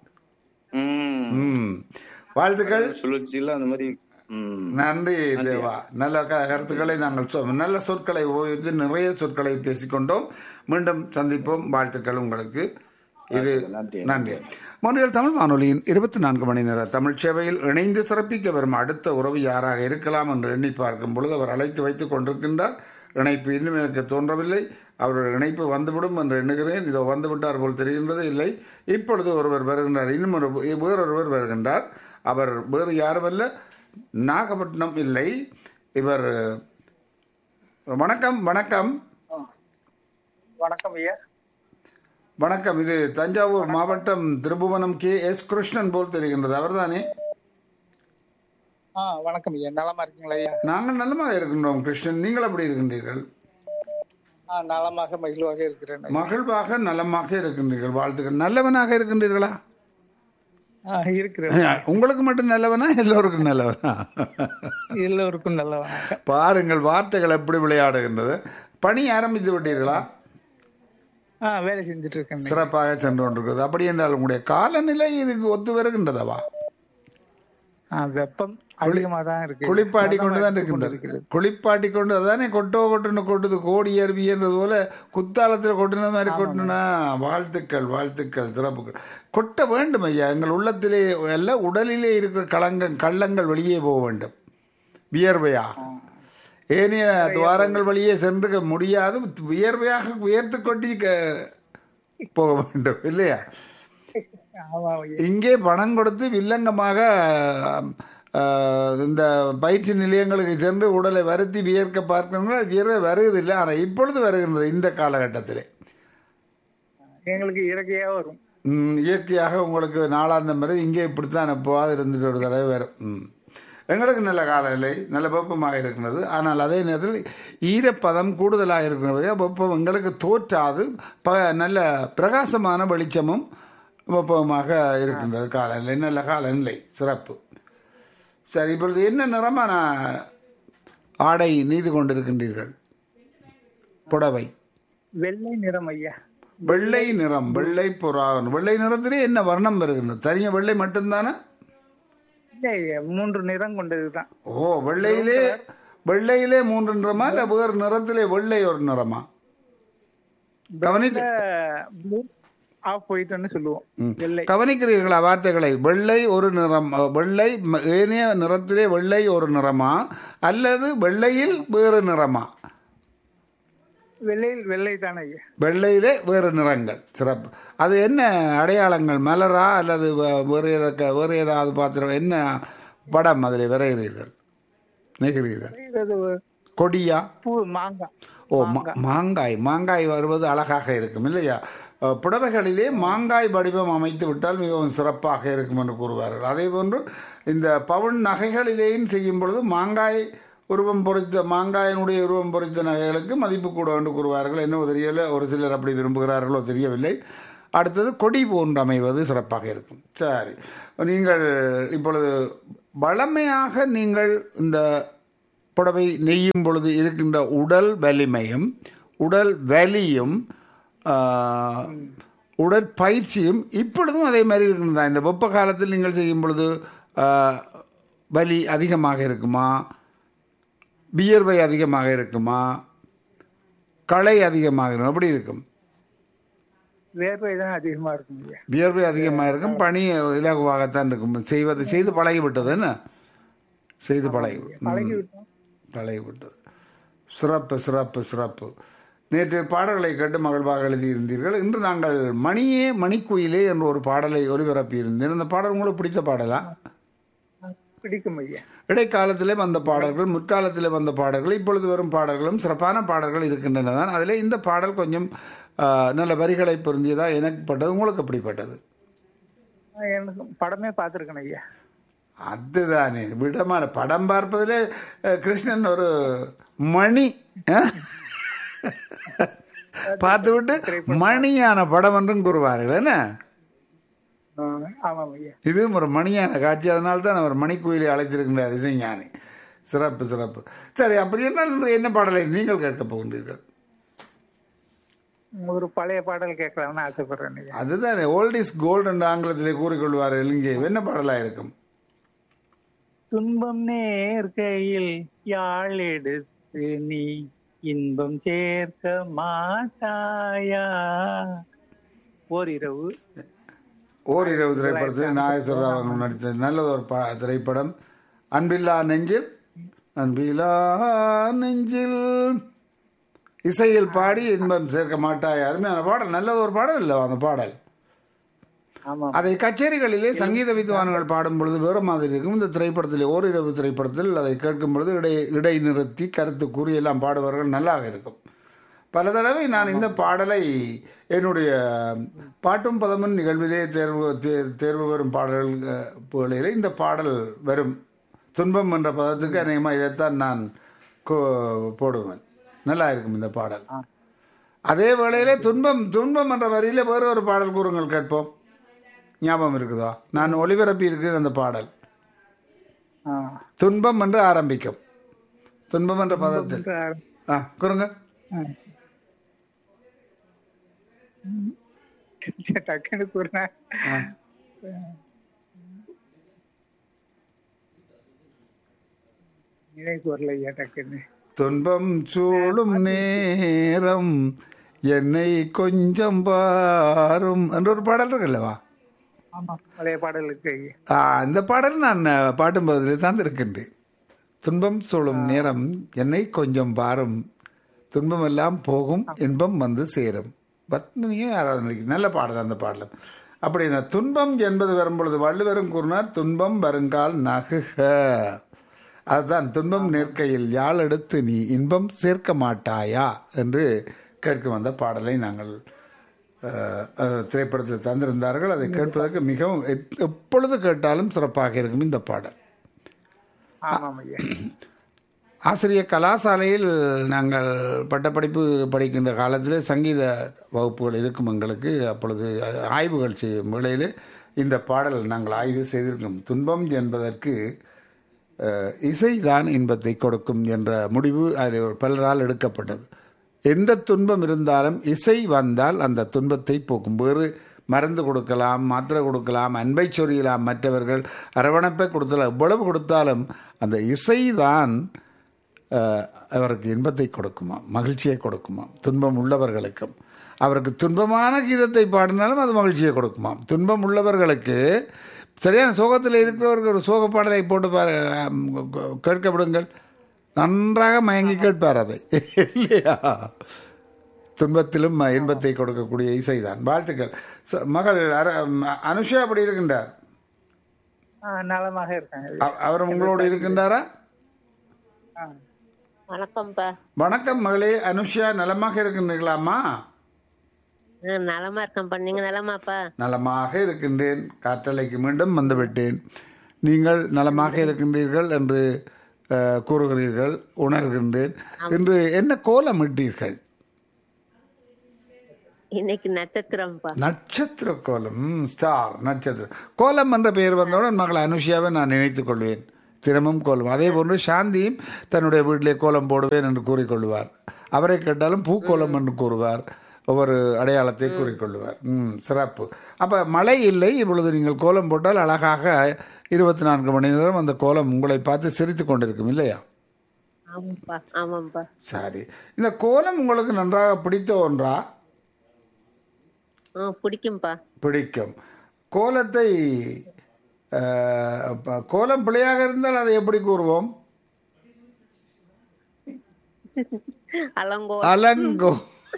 உம் ம் வாழ்த்துக்கள் சுழற்சியில அந்த மாதிரி உம் நன்றி தேவா நல்ல க- கருத்துக்களை நாங்கள் சொ- நல்ல சொற்களை உபயோகித்து நிறைய சொற்களை பேசிக்கொண்டோம் மீண்டும் சந்திப்போம் வாழ்த்துக்கள் உங்களுக்கு இது நன்றி. நன்றி மொழியல் தமிழ் வானொலியின் இருபத்தி நான்கு மணி நேர தமிழ் சேவையில் இணைந்து சிறப்பிக்க வரும் அடுத்த உறவு யாராக இருக்கலாம் என்று எண்ணி பார்க்கும் பொழுது அவர் அழைத்து வைத்துக் கொண்டிருக்கின்றார் இணைப்பு இன்னும் எனக்கு தோன்றவில்லை அவருடைய இணைப்பு வந்துவிடும் என்று எண்ணுகிறேன் இதோ வந்துவிட்டார் போல் தெரிகின்றது இல்லை இப்பொழுது ஒருவர் வருகின்றார் இன்னும் ஒரு வேறொருவர் வருகின்றார் அவர் வேறு யாருமல்ல நாகப்பட்டினம் இல்லை இவர் வணக்கம் வணக்கம் வணக்கம் ஐயா வணக்கம் இது தஞ்சாவூர் மாவட்டம் திருபுவனம் கே எஸ் கிருஷ்ணன் போல் தெரிகின்றது அவர்தானே ஆ வணக்கம் ஐயா நலமா இருக்கீங்களா ஐயா நாங்கள் நல்லமாக இருக்கின்றோம் கிருஷ்ணன் நீங்கள் எப்படி இருக்கின்றீர்கள் ஆ நலமாக மகிழ்வாக இருக்கிறேன் ஐயா. மகிழ்வாக நலமாக இருக்கின்றீர்கள் வாழ்த்துக்கள் நல்லவனாக இருக்கின்றீர்களா ஆ இருக்கிறேன் உங்களுக்கு மட்டும் நல்லவனா எல்லோருக்கும் நல்லவனா எல்லோருக்கும் நல்லவனாக பாருங்கள் வார்த்தைகள் எப்படி விளையாடுகின்றது பணி ஆரம்பித்து விட்டீர்களா ஆ வேலை செஞ்சுட்டு இருக்கேன் ஐயா. சிறப்பாக சென்று கொண்டிருக்கிறது அப்படி என்றால் உங்களுடைய காலநிலை இதுக்கு ஒத்து வருகின்றதவா ஆ வெப்பம் அதிகமா தான் இருக்கு குளிப்பாட்டி கொண்டு தான் இருக்கின்றது குளிப்பாட்டி கொண்டு அதானே கொட்டோ கொட்டுன்னு கொட்டுது கோடி அருவின்றது போல குத்தாலத்தில் கொட்டின மாதிரி கொட்டுனா வாழ்த்துக்கள் வாழ்த்துக்கள் சிறப்புகள் கொட்ட வேண்டும் ஐயா எங்கள் உள்ளத்திலே அல்ல உடலிலே இருக்கிற களங்கள் கள்ளங்கள் வெளியே போக வேண்டும் வியர்வையா ஏனைய துவாரங்கள் வழியே சென்று முடியாது வியர்வையாக உயர்த்து கொட்டி க- போக வேண்டும் இல்லையா ஆமா ஐயா இங்கே பணம் கொடுத்து வில்லங்கமாக ஆஹ், இந்த பயிற்சி நிலையங்களுக்கு சென்று உடலை வருத்தி வியர்க்க பார்க்கணுங்களா வியர்வை வருவதில்லை ஆனால் இப்பொழுது வருகின்றது இந்த காலகட்டத்திலே எங்களுக்கு இயற்கையா வரும் ம், இயற்கையாக உங்களுக்கு நாளாந்தம் வரை இங்கே இப்படித்தான் எப்போவாது இருந்துட்டு ஒரு தடவை வரும் ம். எங்களுக்கு நல்ல காலநிலை நல்ல வெப்பமாக இருக்கிறது ஆனால் அதே நேரத்தில் ஈரப்பதம் கூடுதலாக இருக்கிறது வெப்பம் எங்களுக்கு தோற்றாது ப நல்ல பிரகாசமான வெளிச்சமும் வெப்பமாக இருக்கின்றது காலநிலை நல்ல காலநிலை சிறப்பு சரி இப்பொழுது என்ன நிறமான ஆடை நெய்து கொண்டிருக்கின்றீர்கள் புடவை வெள்ளை நிறம் ஐயா வெள்ளை நிறம் வெள்ளை புறா வெள்ளை நிறத்திலே என்ன வர்ணம் வருகின்றது தனியாக வெள்ளை மட்டும்தானே இல்லை ஐயா மூன்று நிறம் கொண்டதுதான் ஓ வெள்ளையிலே வெள்ளையிலே மூன்று நிறமா இல்ல வேறு நிறத்திலே வெள்ளை ஒரு நிறமா கவனித்து ப்ளூ ஆஃப் ஒயிட்னு சொல்லுவோம் வெள்ளை கவனிக்கிறீர்களா வார்த்தைகளை வெள்ளை ஒரு நிறம் அஹ், வெள்ளை ம- ஏனைய நிறத்திலே வெள்ளை ஒரு நிறமா அல்லது வெள்ளையில் வேறு நிறமா வெள்ளையில் வெள்ளை தானே ஐயா வெள்ளையிலே வேறு நிறங்கள் சிறப்பு அது என்ன அடையாளங்கள் மலரா அல்லது வே- வேறு எதற்கு வேறு ஏதாவது பாத்திரம் என்ன படம் அதில் வரைகிறீர்கள் நெய்கிறீர்கள் இது கொடியா பூ மாங்காய் ஓ மா- மாங்காய் மாங்காய் வருவது அழகாக இருக்கும் இல்லையா அஹ், புடவைகளிலே மாங்காய் வடிவம் அமைத்து விட்டால் மிகவும் சிறப்பாக இருக்கும் என்று கூறுவார்கள் அதே போன்று இந்த பவுன் நகைகளிலேயும் செய்யும் பொழுது மாங்காய் உருவம் பொறித்த மாங்காயினுடைய உருவம் பொறித்த நகைகளுக்கு மதிப்பு கூட என்று கூறுவார்கள் என்ன தெரியல ஒரு சிலர் அப்படி விரும்புகிறார்களோ தெரியவில்லை அடுத்தது கொடி போன்று அமைவது சிறப்பாக இருக்கும் சரி நீங்கள் இப்பொழுது வளமையாக நீங்கள் இந்த புடவை நெய்யும் பொழுது இருக்கின்ற உடல் வலிமையும் உடல் வலியும் ஆஹ், உடற்பயிற்சியும் இப்பொழுதும் அதே மாதிரி இருக்கின்றதா இந்த வெப்ப காலத்தில் நீங்கள் செய்யும் பொழுது ஆஹ், வலி அதிகமாக இருக்குமா வியர்வை அதிகமாக இருக்குமா களை அதிகமாக இருக்கும் எப்படி இருக்கும் வேர்வை தான் அதிகமா இருக்கும் ஐயா வியர்வை அதிகமாக இருக்கும் பனி இலகுவாகத்தான் இருக்கும் செய்வது செய்து பழகிவிட்டது என்ன செய்து பழகி பழகி விட்டோம் பழகிவிட்டது சிறப்பு சிறப்பு சிறப்பு நேற்று பாடல்களை கேட்டு மகிழ்வாக எழுதியிருந்தீர்கள் இன்று நாங்கள் மணியே மணிக்குயிலே என்ற ஒரு பாடலை ஒலிபரப்பியிருந்தேன் அந்த பாடல் உங்களுக்கு பிடித்த பாடலா பிடிக்கும் ஐயா இடைக்காலத்திலே வந்த பாடல்கள் முற்காலத்திலே வந்த பாடல்கள் இப்பொழுது வரும் பாடல்களும் சிறப்பான பாடல்கள் இருக்கின்றன தான் அதில் இந்த பாடல் கொஞ்சம் ஆ, நல்ல வரிகளை பொருந்தியதா எனக்கு பட்டது உங்களுக்கு அப்படிப்பட்டது நான் எனக்கு படமே பார்த்துருக்கேன் ஐயா அதுதானே விடமான படம் பார்ப்பதிலே அஹ், கிருஷ்ணன் ஒரு மணி அஹ்? பார்த்துவிட்டு மணியான படம் என்றும் கூறுவார்கள் என்ன ஆ, ஆமாம் ஐயா இதுவும் ஒரு மணியான காட்சி அதனால தான் அவர் மணிக்குயிலை அழைத்திருக்கின்றார் இசைஞானி சிறப்பு சிறப்பு சரி அப்படி என்றால் இன்று என்ன பாடலை நீங்கள் கேட்கப் போகின்றீர்கள் ஒரு பழைய பாடல் கேட்கலாம்னு ஆசைப்படுறேன் ஐயா அதுதானே ஓல்ட் இஸ் கோல்டு என்று ஆங்கிலத்திலே கூறிக்கொள்வார்கள் இங்கே என்ன பாடலாக இருக்கும் துன்பம் நேர்கையில் யாழ் எடுத்து நீ இன்பம் சேர்க்க மாட்டாயா ஓரிரவு ஓரிரவு திரைப்படத்தில் நாகேஸ்வரராவ் அவர்கள் நடித்த நல்லது ஒரு பா திரைப்படம் அன்பில்லா நெஞ்சில் அன்பிலா நெஞ்சில் இசையில் பாடி இன்பம் சேர்க்க மாட்டாய் அருமையான பாடல் நல்லது ஒரு பாடல் இல்லை அந்த பாடல் ஆமாம் அதை கச்சேரிகளிலே சங்கீத வித்வான்கள் பாடும் பொழுது வேறு மாதிரி இருக்கும் இந்த திரைப்படத்தில் ஓரிரவு திரைப்படத்தில் அதை கேட்கும் பொழுது இடை இடை நிறுத்தி கருத்து கூறி எல்லாம் பாடுவார்கள் நல்லாக இருக்கும் பல தடவை நான் இந்த பாடலை என்னுடைய பாட்டும் பதமும் நிகழ்விலே தேர்வு தே- தேர்வு வரும் பாடல்களில் இந்த பாடல் வரும் துன்பம் என்ற பதத்துக்கு அநேகமாக இதைத்தான் நான் கோ- போடுவேன் நல்லா இருக்கும் இந்த பாடல் அதே வேளையிலே துன்பம் துன்பம் என்ற வரியில வேறு ஒரு பாடல் கூறுங்கள் கேட்போம் ஞாபகம் இருக்குதா நான் ஒளிபரப்பி இருக்கிற அந்த பாடல் ஆ. துன்பம் என்று ஆரம்பிக்கும் துன்பம் என்ற பதத்தில் ஆ கூறுங்க ம். ம். டக்குன்னு கூறினேன் ஆ. நினைவு வரல ஐயா டக்குன்னு துன்பம் சூழும் நேரம் என்னை கொஞ்சம் பாரும் என்ற ஒரு பாடல் இருக்குல்லவா ஆமா பழைய பாடலுக்கு ஐயா ஆ, இந்த பாடல் நான் பாட்டும் பதிலே தான் இருக்கின்றேன் துன்பம் சூழும் நேரம் என்னை கொஞ்சம் பாரும் துன்பம் எல்லாம் போகும் இன்பம் வந்து சேரும் பத்மினியும் யாராவது நினைக்கிறேன். நல்ல பாடல் அந்த பாடலும் அப்படி இந்த துன்பம் என்பது வரும்பொழுது வள்ளுவரும் கூறினார் துன்பம் வருங்கால் நகுக அதுதான் துன்பம் நிற்கையில் யாழ் எடுத்து நீ இன்பம் சேர்க்க மாட்டாயா என்று கேட்க வந்த பாடலை நாங்கள் அஹ், அஹ், திரைப்படத்தில் தந்திருந்தார்கள் அதை கேட்பதற்கு மிகவும் எத்- எப்பொழுது கேட்டாலும் சிறப்பாக இருக்கும் இந்த பாடல் ஆமாம் ஐயா ஆசிரியர் கலாசாலையில் நாங்கள் பட்டப்படிப்பு படிக்கின்ற காலத்தில் சங்கீத வகுப்புகள் இருக்கும் எங்களுக்கு அப்பொழுது ஆய்வுகள் செய்யும் வேளையில் இந்த பாடல் நாங்கள் ஆய்வு செய்திருக்கோம் துன்பம் என்பதற்கு அஹ், இசைதான் இன்பத்தை கொடுக்கும் என்ற முடிவு அதில் ஒரு பலரால் எடுக்கப்பட்டது எந்த துன்பம் இருந்தாலும் இசை வந்தால் அந்த துன்பத்தை போக்கும் வேறு மருந்து கொடுக்கலாம் மாத்திரை கொடுக்கலாம் அன்பை சொரியலாம் மற்றவர்கள் அரவணைப்பை கொடுத்தலாம் எவ்வளவு கொடுத்தாலும் அந்த இசைதான் அஹ், அவருக்கு இன்பத்தை கொடுக்குமாம் மகிழ்ச்சியை கொடுக்குமாம் துன்பம் உள்ளவர்களுக்கும் அவருக்கு துன்பமான கீதத்தை பாடினாலும் அது மகிழ்ச்சியை கொடுக்குமாம் துன்பம் உள்ளவர்களுக்கு சரியான சோகத்தில் இருக்கிறவருக்கு ஒரு சோக பாடலை போட்டு பாரு அம், கேட்க விடுங்கள் நன்றாக மயங்கி கேட்பார் அதை இல்லையா துன்பத்திலும் இன்பத்தை கொடுக்கக்கூடிய இசைதான் வாழ்த்துக்கள் ச- மகள் அர- அனுஷா அப்படி இருக்கின்றார் ஆ, நலமாக இருக்காங்க ஐயா. அவ- அவர் உங்களோடு இருக்கின்றாரா ஆ. வணக்கம்ப்பா வணக்கம் மகளே அனுஷா நலமாக இருக்கின்றீர்களாம்மா ஆ, நலமா இருக்கேன்ப்பா நீங்க நலமாப்பா நலமாக இருக்கின்றேன் காற்றலைக்கு மீண்டும் வந்துவிட்டேன் நீங்கள் நலமாக இருக்கின்றீர்கள் என்று அஹ், கூறுகிறீர்கள் உணர்கின்றேன் இன்று என்ன கோலம் இட்டீர்கள் இன்னைக்கு நட்சத்திரம்ப்பா நட்சத்திர கோலம் ம், ஸ்டார் நட்சத்திரம் கோலம் என்ற பெயர் வந்தவுடன் மகள் அனுஷியாவை நான் நினைத்துக் கொள்வேன் தினமும் கோலம் அதே போன்று சாந்தியும் தன்னுடைய வீட்டிலே கோலம் போடுவேன் என்று கூறிக்கொள்வார் அவரை கேட்டாலும் பூக்கோலம் என்று கூறுவார் ஒவ்வொரு அடையாளத்தை கூறிக்கொள்வார் ம் சிறப்பு அப்ப மழை இல்லை இப்பொழுது நீங்கள் கோலம் போட்டால் அழகாக இருபத்தி நான்கு மணி நேரம் அந்த கோலம் உங்களை பார்த்து சிரித்துக் கொண்டிருக்கும் இல்லையா ஆமாப்பா ஆமாப்பா சரி இந்த கோலம் உங்களுக்கு நன்றாக பிடித்த ஒன்றா ஆ பிடிக்கும்பா பிடிக்கும் கோலத்தை அஹ், ப- கோலம் பிழையாக இருந்தால் அதை எப்படி கூறுவோம் அலங்கோ அலங்கோ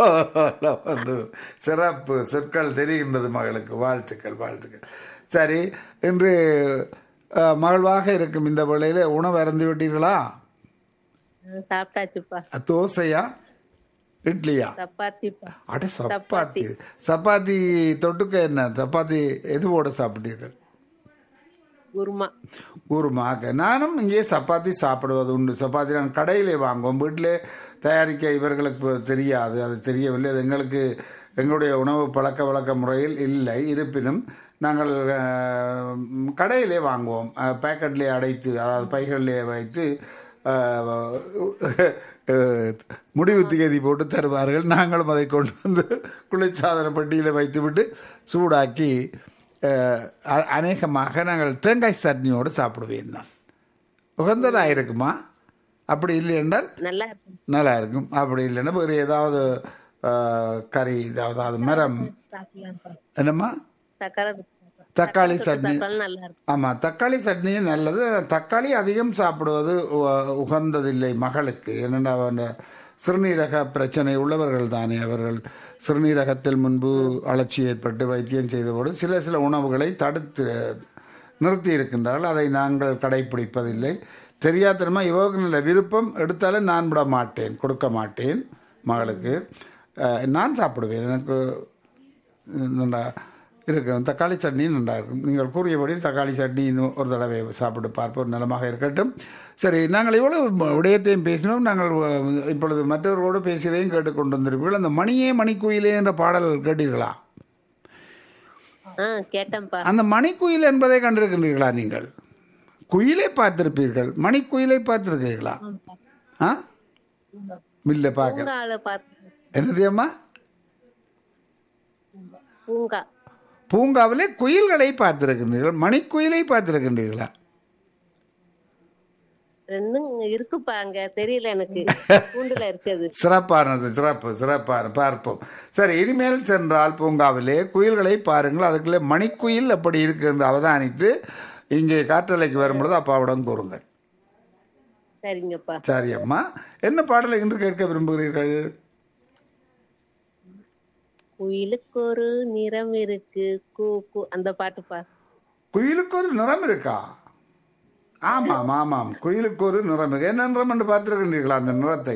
சிறப்பு சொற்கள் தெரிகின்றது மகளுக்கு வாழ்த்துக்கள் வாழ்த்துக்கள் சரி இன்று அஹ், மகிழ்வாக இருக்கும் இந்த வேளையில உணவு அருந்தி விட்டீர்களா ஆ, சாப்பிட்டாச்சுப்பா தோசையா இட்லியா சப்பாத்திப்பா அட சப்பாத்தி சப்பாத்தி தொட்டுக்க என்ன சப்பாத்தி எது போட சாப்பிட்டீர்கள் குருமா குருமாக நானும் இங்கே சப்பாத்தி சாப்பிடுவது உண்டு சப்பாத்தி நான் கடையிலே வாங்குவோம் வீட்டிலே தயாரிக்க இவர்களுக்கு தெரியாது அது தெரியவில்லை அது எங்களுக்கு எங்களுடைய உணவு பழக்க வழக்க முறையில் இல்லை இருப்பினும் நாங்கள் அஹ், கடையிலே வாங்குவோம் அஹ், பேக்கெட்லே அடைத்து அதாவது பைகளிலே வைத்து அஹ், அஹ், முடிவு திகதி போட்டு தருவார்கள் நாங்களும் அதை கொண்டு வந்து குளிர்சாதன பெட்டியில் வைத்துவிட்டு சூடாக்கி அஹ், அ- அநேகமாக நாங்கள் தேங்காய் சட்னியோடு சாப்பிடுவேன் நான் உகந்ததாக இருக்குமா அப்படி இல்லை என்றால் நல்லா இருக்கும் நல்லா இருக்கும் அப்படி இல்லைன்னா வேறு ஏதாவது அஹ், கறி ஏதாவது மரம் சாப்பிடலாம்ப்பா என்னம்மா தக்காளி தக்காளி சட்னி தக்காளி நல்லா இருக்கும் ஆமாம் தக்காளி சட்னியும் நல்லது தக்காளி அதிகம் சாப்பிடுவது உ- உகந்ததில்லை மகளுக்கு என்னென்னா அவன் சிறுநீரக பிரச்சனை உள்ளவர்கள் தானே அவர்கள் சிறுநீரகத்தில் முன்பு அழற்சி ஏற்பட்டு வைத்தியம் செய்தபோது சில சில உணவுகளை தடுத்து நிறுத்தி இருக்கின்றார்கள் அதை நாங்கள் கடைபிடிப்பதில்லை தெரியாதனமா இவருக்கு நல்ல விருப்பம் எடுத்தாலும் நான் விட மாட்டேன் கொடுக்க மாட்டேன் மகளுக்கு அஹ், நான் சாப்பிடுவேன் எனக்கு நல்லா இருக்கும் தக்காளி சட்னி நல்லா இருக்கும் நீங்கள் கூறியபடி தக்காளி சட்னி இன்னும் ஒரு தடவை சாப்பிட்டு பார்ப்போம் நலமாக இருக்கட்டும் சரி நாங்கள் இவ்வளவு விடயத்தையும் பேசினோம் நாங்கள் அஹ், இப்பொழுது மற்றவர்களோடு பேசியதையும் கேட்டுக்கொண்டு வந்திருப்பீர்கள் அந்த மணியே மணிக்குயிலே என்ற பாடல் கேட்டீர்களா ஆ கேட்டேன்ப்பா அந்த மணிக்குயில் என்பதை கண்டிருக்கின்றீர்களா நீங்கள் குயிலை பார்த்திருப்பீர்கள் மணிக்குயிலை பார்த்திருக்கீர்களா ஆ இல்லை பார்க்க பூங்கால பார்த்து என்னது அம்மா பூங்கா பூங்காவிலே குயில்களை பார்த்திருக்கின்றீர்கள் மணிக்குயிலை பார்த்திருக்கின்றீர்களா ரெண்டும் இருக்குப்பா அங்க தெரியல எனக்கு பூண்டுல இருக்குது சிறப்பானது சிறப்பு சிறப்பான பார்ப்போம் சரி இனிமேல் சென்றால் பூங்காவிலே குயில்களை பாருங்கள் அதுக்குள்ளே மணிக்குயில் அப்படி இருக்கு என்று அவதானித்து இங்கே காற்றலைக்கு வரும்பொழுது அப்பாவிடம் கூறுங்கள் சரிங்கப்பா சரி அம்மா என்ன பாடலை இன்று கேட்க விரும்புகிறீர்கள் குயிலுக்கு ஒரு நிறம் இருக்கு கூ கூ அந்த பாட்டுப்பா குயிலுக்கு ஒரு நிறம் இருக்கா ஆமாம் ஆமாம் குயிலுக்கு ஒரு நிறம் இருக்கு என்ன நிறம் என்று பார்த்திருக்கின்றீர்களா அந்த நிறத்தை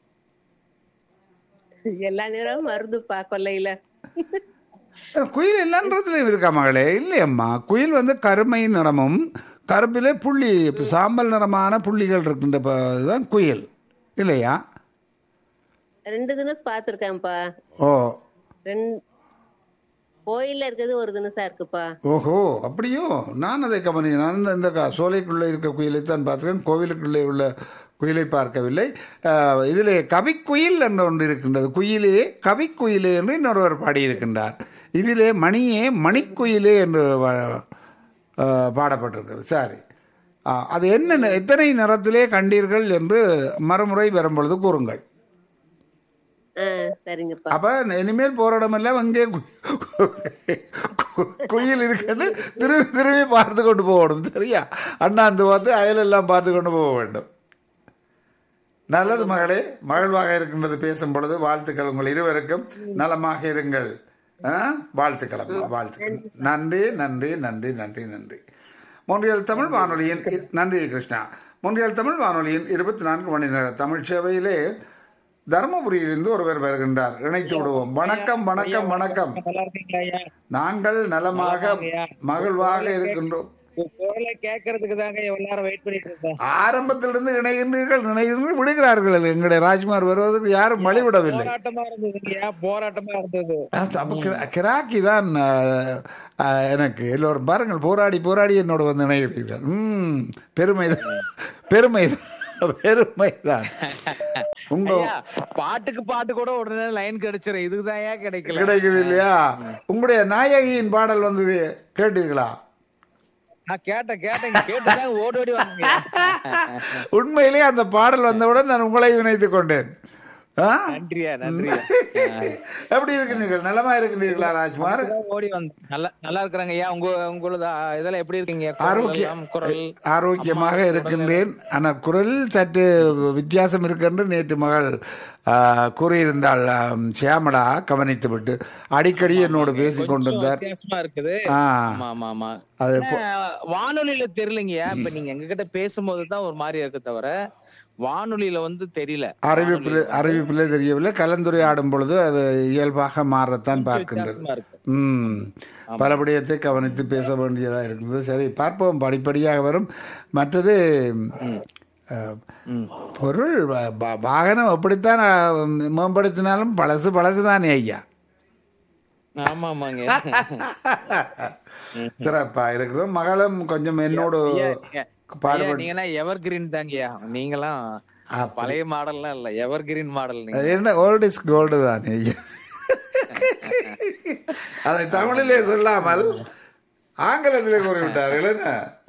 எல்லா நிறமும் வருதுப்பா கொல்லையில குயில் எல்லா நிறத்துலையும் இருக்கா மகளே இல்லையம்மா குயில் வந்து கருமை நிறமும் கருப்பிலே புள்ளி இப்ப சாம்பல் நிறமான புள்ளிகள் இருக்கின்ற ப- இதுதான் குயில் இல்லையா ரெண்டு தினஸ் பாத்திருக்கேன்ப்பா ஓ ரெண்டு கோயில்ல இருக்கிறது ஒரு தினசா இருக்குப்பா ஓஹோ அப்படியோ நான் அதை கவனி நான் இந்த- இந்த க- சோலைக்குள்ளே இருக்கிற குயிலை தான் பார்த்துக்கிறேன் கோவிலுக்குள்ளே உள்ள குயிலை பார்க்கவில்லை ஆஹ், இதிலே கவிக்குயில் என்று ஒன்று இருக்கின்றது குயிலே கவிக்குயிலே என்று இன்னொருவர் பாடியிருக்கின்றார் இதிலே மணியே மணிக்குயிலே என்று வ- ஆஹ், பாடப்பட்டிருக்கிறது சரி ஆஹ், அது என்ன நி- எத்தனை நிறத்திலே கண்டீர்கள் என்று மறுமுறை வரும்பொழுது கூறுங்கள் ஆ சரிங்கப்பா அப்ப இனிமேல் போற இடமெல்லாம் அங்கே கு- கு- குயில் இருக்குன்னு திரும்பி திரும்பி பார்த்து கொண்டு போகணும் சரியா அண்ணாந்து பார்த்து அயலெல்லாம் பார்த்து கொண்டு போக வேண்டும் நல்லது மகளே மகிழ்வாக இருக்கின்றது பேசும் பொழுது வாழ்த்துக்கள் உங்கள் இருவருக்கும் நலமாக இருங்கள் ஆ? வாழ்த்துக்கள் அம்மா வாழ்த்துக்கள் நன்றி நன்றி நன்றி நன்றி நன்றி மொன்றியல் தமிழ் வானொலியின் இ- நன்றி கிருஷ்ணா முன்றியல் தமிழ் வானொலியின் இருபத்தி நான்கு மணி நேர தமிழ் சேவையிலே தருமபுரியிலிருந்து ஒருவர் வருகின்றார் இணைத்து விடுவோம் வணக்கம் வணக்கம் வணக்கம் நல்லா இருக்கீங்களா ஐயா நாங்கள் நலமாக நலமாங்கய்யா. மகிழ்வாக இருக்கின்றோம் உங்க குரலை கேட்கறதுக்கு தாங்க எவ்வளவு நேரம் வெயிட் பண்ணிட்டு இருந்தேன் ஆரம்பத்திலிருந்து இணைகின்றீர்கள் இணைகின்ற விடுகிறார்கள் எங்களுடைய ராஜ்குமார் வருவதற்கு யாரும் வழிவிடவில்லை போராட்டமா இருந்ததுங்கய்யா போராட்டமா இருந்தது அப்ப கிரா- கிராக்கி தான் அஹ், அஹ், எனக்கு எல்லோரும் பாருங்கள் போராடி போராடி என்னோட வந்து இணைகிறீர்கள் ம் பெருமைதான் பெருமைதான் பெருமைதான் உங்க ஐயா பாட்டுக்கு பாட்டு கூட உடனே லைன் கிடைச்சிரும் இதுக்குதான் ஏன் கிடைக்கல கிடைக்குது இல்லையா உங்களுடைய நாயகியின் பாடல் வந்தது கேட்டீர்களா நான் கேட்டேன் கேட்டேன் கேட்டுதான் ஓடி ஓடி வந்தீங்க உண்மையிலேயே அந்த பாடல் வந்தவுடன் நான் உங்களை இணைத்துக் கொண்டேன் ஆ? நன்றியா நன்றியா எப்படி இருக்கிறீர்கள் நலமா இருக்கிறீர்களா ராஜ்குமார் இப்பதான் ஓடி வந்தேன் நல்லா நல்லா இருக்கிறாங்க ஐயா உங்க உங்களது ஆ, இதெல்லாம் எப்படி இருக்கீங்க குரல் ஆரோக்கிய எல்லாம், குரல் ஆரோக்கியமாக இருக்கின்றேன் ஆனால் குரல் சற்று வித்தியாசம் இருக்கின்ற நேற்று மகள் ஆ, கூறியிருந்தாள் ஆம், சியாமளா கவனித்து விட்டு அடிக்கடி என்னோடு பேசிக் கொண்டிருந்தார் வித்தியாசமா இருக்குது ஆ ஆமா ஆமா ஆமா அது ஆனா, வானொலியில தெரியலங்கய்யா இப்ப நீங்க எங்ககிட்ட பேசும்போது தான் ஒரு மாதிரி இருக்கு தவிர வானொலியில வந்து தெரியல அறிவிப்பில் அறிவிப்பிலே தெரியவில்லை கலந்துரையாடும் பொழுது அது இயல்பாக மாறத்தான் பார்க்கின்றது வித்தியாசமா இருக்கு ம் பல விடயத்தை கவனித்து பேச வேண்டியதாக இருக்கிறது சரி பார்ப்போம் படிப்படியாக வரும் மற்றது அஹ், பொருள் வ- வ- வாகனம் எப்படித்தான் அஹ், மேம்படுத்தினாலும் பழசு பழசு தானே ஐயா ஆமா ஆமாங்க சிறப்பா இருக்கிறோம் மகளும் கொஞ்சம் என்னோடு ஐயா, ஐயா, பாடுபட்டு நீங்கலாம் எவர் கிரீன் தாங்கய்யா நீங்களாம் பழைய மாடல்லாம் இல்ல எவர் கிரீன் மாடல் நீங்க அது என்ன ஓல்ட் இஸ் கோல்டு தானே ஐயா அதை தமிழிலே சொல்லாமல் ஆங்கிலத்திலே கூறிவிட்டார்கள் என்ன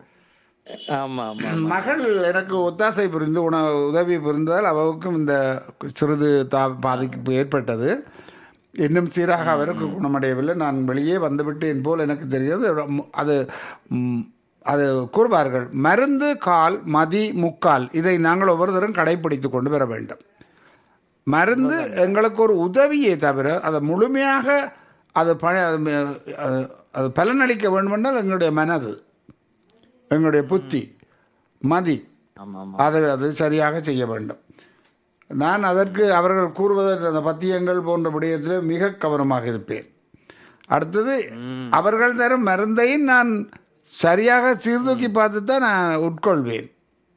ஆமா ஆமா மகள் எனக்கு ஒத்தாசை புரிந்து உண உதவி புரிந்ததால் அவருக்கும் இந்த சிறிது தா பாதிப்பு ஏற்பட்டது இன்னும் சீராக அவருக்கு குணமடையவில்லை நான் வெளியே வந்துவிட்டேன் போல் எனக்கு தெரியாது ரொம்- அது ம், அது கூறுவார்கள் மருந்து கால் மதி முக்கால் இதை நாங்கள் ஒவ்வொருத்தரும் கடைபிடித்து கொண்டு வர வேண்டும் மருந்து எங்களுக்கு ஒரு உதவியே தவிர அதை முழுமையாக அது ப அது அது பலனளிக்க வேண்டுமென்றால் எங்களுடைய மனது எங்களுடைய புத்தி மதி ஆமா ஆமா அதை அது சரியாக செய்ய வேண்டும் நான் அதற்கு அவர்கள் கூறுவதற்கு அந்த பத்தியங்கள் போன்ற விடயத்தில் மிக கவனமாக இருப்பேன் அடுத்தது அவர்கள் தரும் மருந்தையும் நான் சரியாக சீர்தூக்கி பார்த்து தான் நான் உட்கொள்வேன்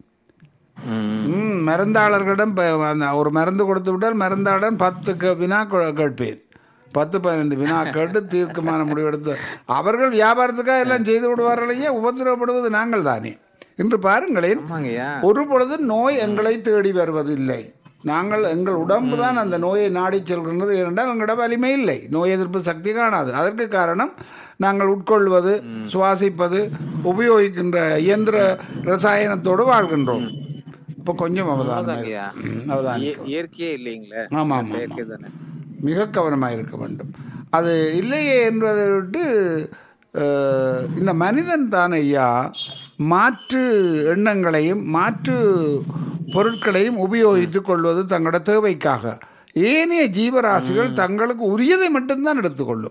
ம். ம் மருந்தாளர்களிடம் ப- அந்த ஒரு மருந்து கொடுத்து விட்டால் மருந்தாளன் பத்து க- வினா கொ- கேட்பேன் பத்து பதினைந்து வினா கேட்டு தீர்க்கமான முடிவெடுத்து அவர்கள் வியாபாரத்துக்காக எல்லாம் செய்து விடுவார்களையே உபத்திரவப்படுவது நாங்கள் தானே இன்று பாருங்களேன் ஆமாங்கய்யா ஒரு பொழுது நோய் எங்களை தேடி வருவதில்லை நாங்கள் எங்கள் உடம்பு தான் அந்த நோயை நாடி செல்கின்றது ஏனென்றால் எங்களிடம் வலிமை இல்லை நோய் எதிர்ப்பு சக்தி காணாது அதற்கு காரணம் நாங்கள் உட்கொள்வது சுவாசிப்பது உபயோகிக்கின்ற இயந்திர ரசாயனத்தோடு வாழ்கின்றோம் இப்போ கொஞ்சம் அவதானம் அதாங்கய்யா. ம், அவதானம் இய- இயற்கையே இல்லைங்களே ஆமா, ஆமா, செயற்கை தானே மிக கவனமாக இருக்க வேண்டும் அது இல்லையே என்பதை விட்டு அஹ், இந்த மனிதன் தான் ஐயா மாற்று எண்ணங்களையும் மாற்று பொருட்களையும் உபயோகித்துக் கொள்வது தங்களோட தேவைக்காக ஏனைய ஜீவராசிகள் தங்களுக்கு உரியதை மட்டும்தான் எடுத்துக்கொள்ளும்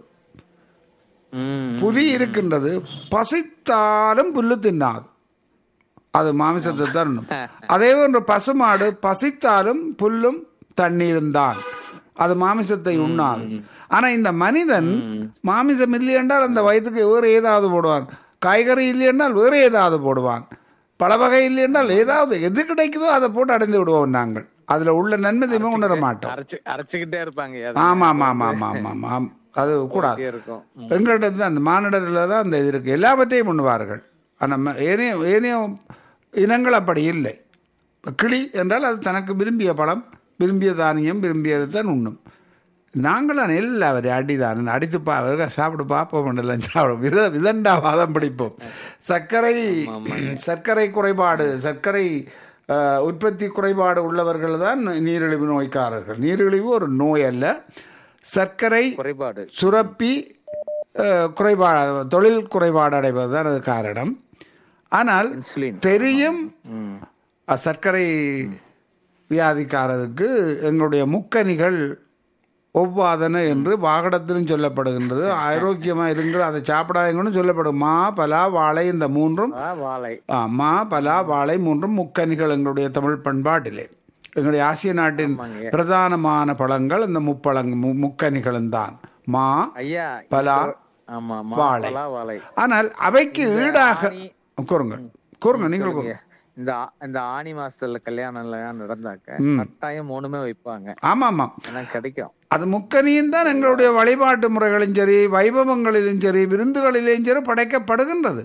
ம். புலி இருக்கின்றது பசித்தாலும் புல்லு தின்னாது அது மாமிசத்தை தான் உண்ணும். அதே போன்று பசுமாடு பசித்தாலும் புல்லும் தண்ணீரும் தான் அது மாமிசத்தை உண்ணாது ஆனா இந்த மனிதன் மாமிசம் இல்லை என்றால் அந்த வயிற்றுக்கு வேறு ஏதாவது போடுவான் காய்கறி இல்லை என்றால் வேறு ஏதாவது போடுவான் பல வகை இல்லை என்றால் ஏதாவது எது கிடைக்குதோ அதை போட்டு அடைந்து விடுவோம் நாங்கள் அதுல உள்ள நன்மை தீமை உணர மாட்டோம் அரைச்சு அரைச்சுக்கிட்டே இருப்பாங்க ஆமா ஆமா ஆமா ஆமா ஆமா ஆமாம் அது கூடாது இருக்கும் எங்கள்கிட்ட தான் அந்த மானிடரில் தான் அந்த இது இருக்குது எல்லாவற்றையும் உண்ணுவார்கள் ஆனால் ஏனைய ஏனைய இனங்கள் அப்படி இல்லை கிளி என்றால் அது தனக்கு விரும்பிய பழம் விரும்பிய தானியம் விரும்பியதை தான் உண்ணும் நாங்களாம் எல்லாவரையும் அடிதான் அடித்து பா சாப்பிடு பார்ப்போம் எல்லாம் சாப்பிடும் வித விதண்டாவாதம் பிடிப்போம் சர்க்கரை சர்க்கரை குறைபாடு சர்க்கரை அஹ், உற்பத்தி குறைபாடு உள்ளவர்கள் தான் நீரிழிவு நோய்க்காரர்கள் நீரிழிவு ஒரு நோய் அல்ல சர்க்கரை குறைபாடு சுரப்பி அஹ், குறைபாடு தொழில் குறைபாடு அடைவது தான் அது காரணம் ஆனால் இன்சுலின் தெரியும் ம். அஹ், சர்க்கரை வியாதிக்காரருக்கு எங்களுடைய முக்கனிகள் ஒவ்வாதன என்று வாகடத்திலும் சொல்லப்படுகின்றது ஆரோக்கியமாக இருங்கள் அதை சாப்பிடாதீங்கன்னு சொல்லப்படும் மா பலா வாழை இந்த மூன்றும் ஆ, வாழை ஆ, மா பலா வாழை மூன்றும் முக்கனிகள் எங்களுடைய தமிழ் பண்பாட்டிலே எங்களுடைய ஆசிய நாட்டின் ஆமாங்க. பிரதானமான பழங்கள் இந்த முப்பழங் மு- முக்கனிகளும் தான் மா ஐயா பலா ஆமா வாழை. பலா வாழை ஆனால் அவைக்கு ஈடாக ஆணி- கூறுங்க கூறுங்க நீங்கள் கூறுங்க இந்த ஆ- இந்த ஆணி மாசத்துல கல்யாணம் எல்லாம் நடந்தாக்க கட்டாயம் மூணுமே வைப்பாங்க ஆமாம் ஆமாம் ஏன்னா கிடைக்கும் அது முக்கனியும் தான் எங்களுடைய வழிபாட்டு முறைகளும் சரி வைபவங்களிலும் சரி விருந்துகளிலும் சரி படைக்கப்படுகின்றது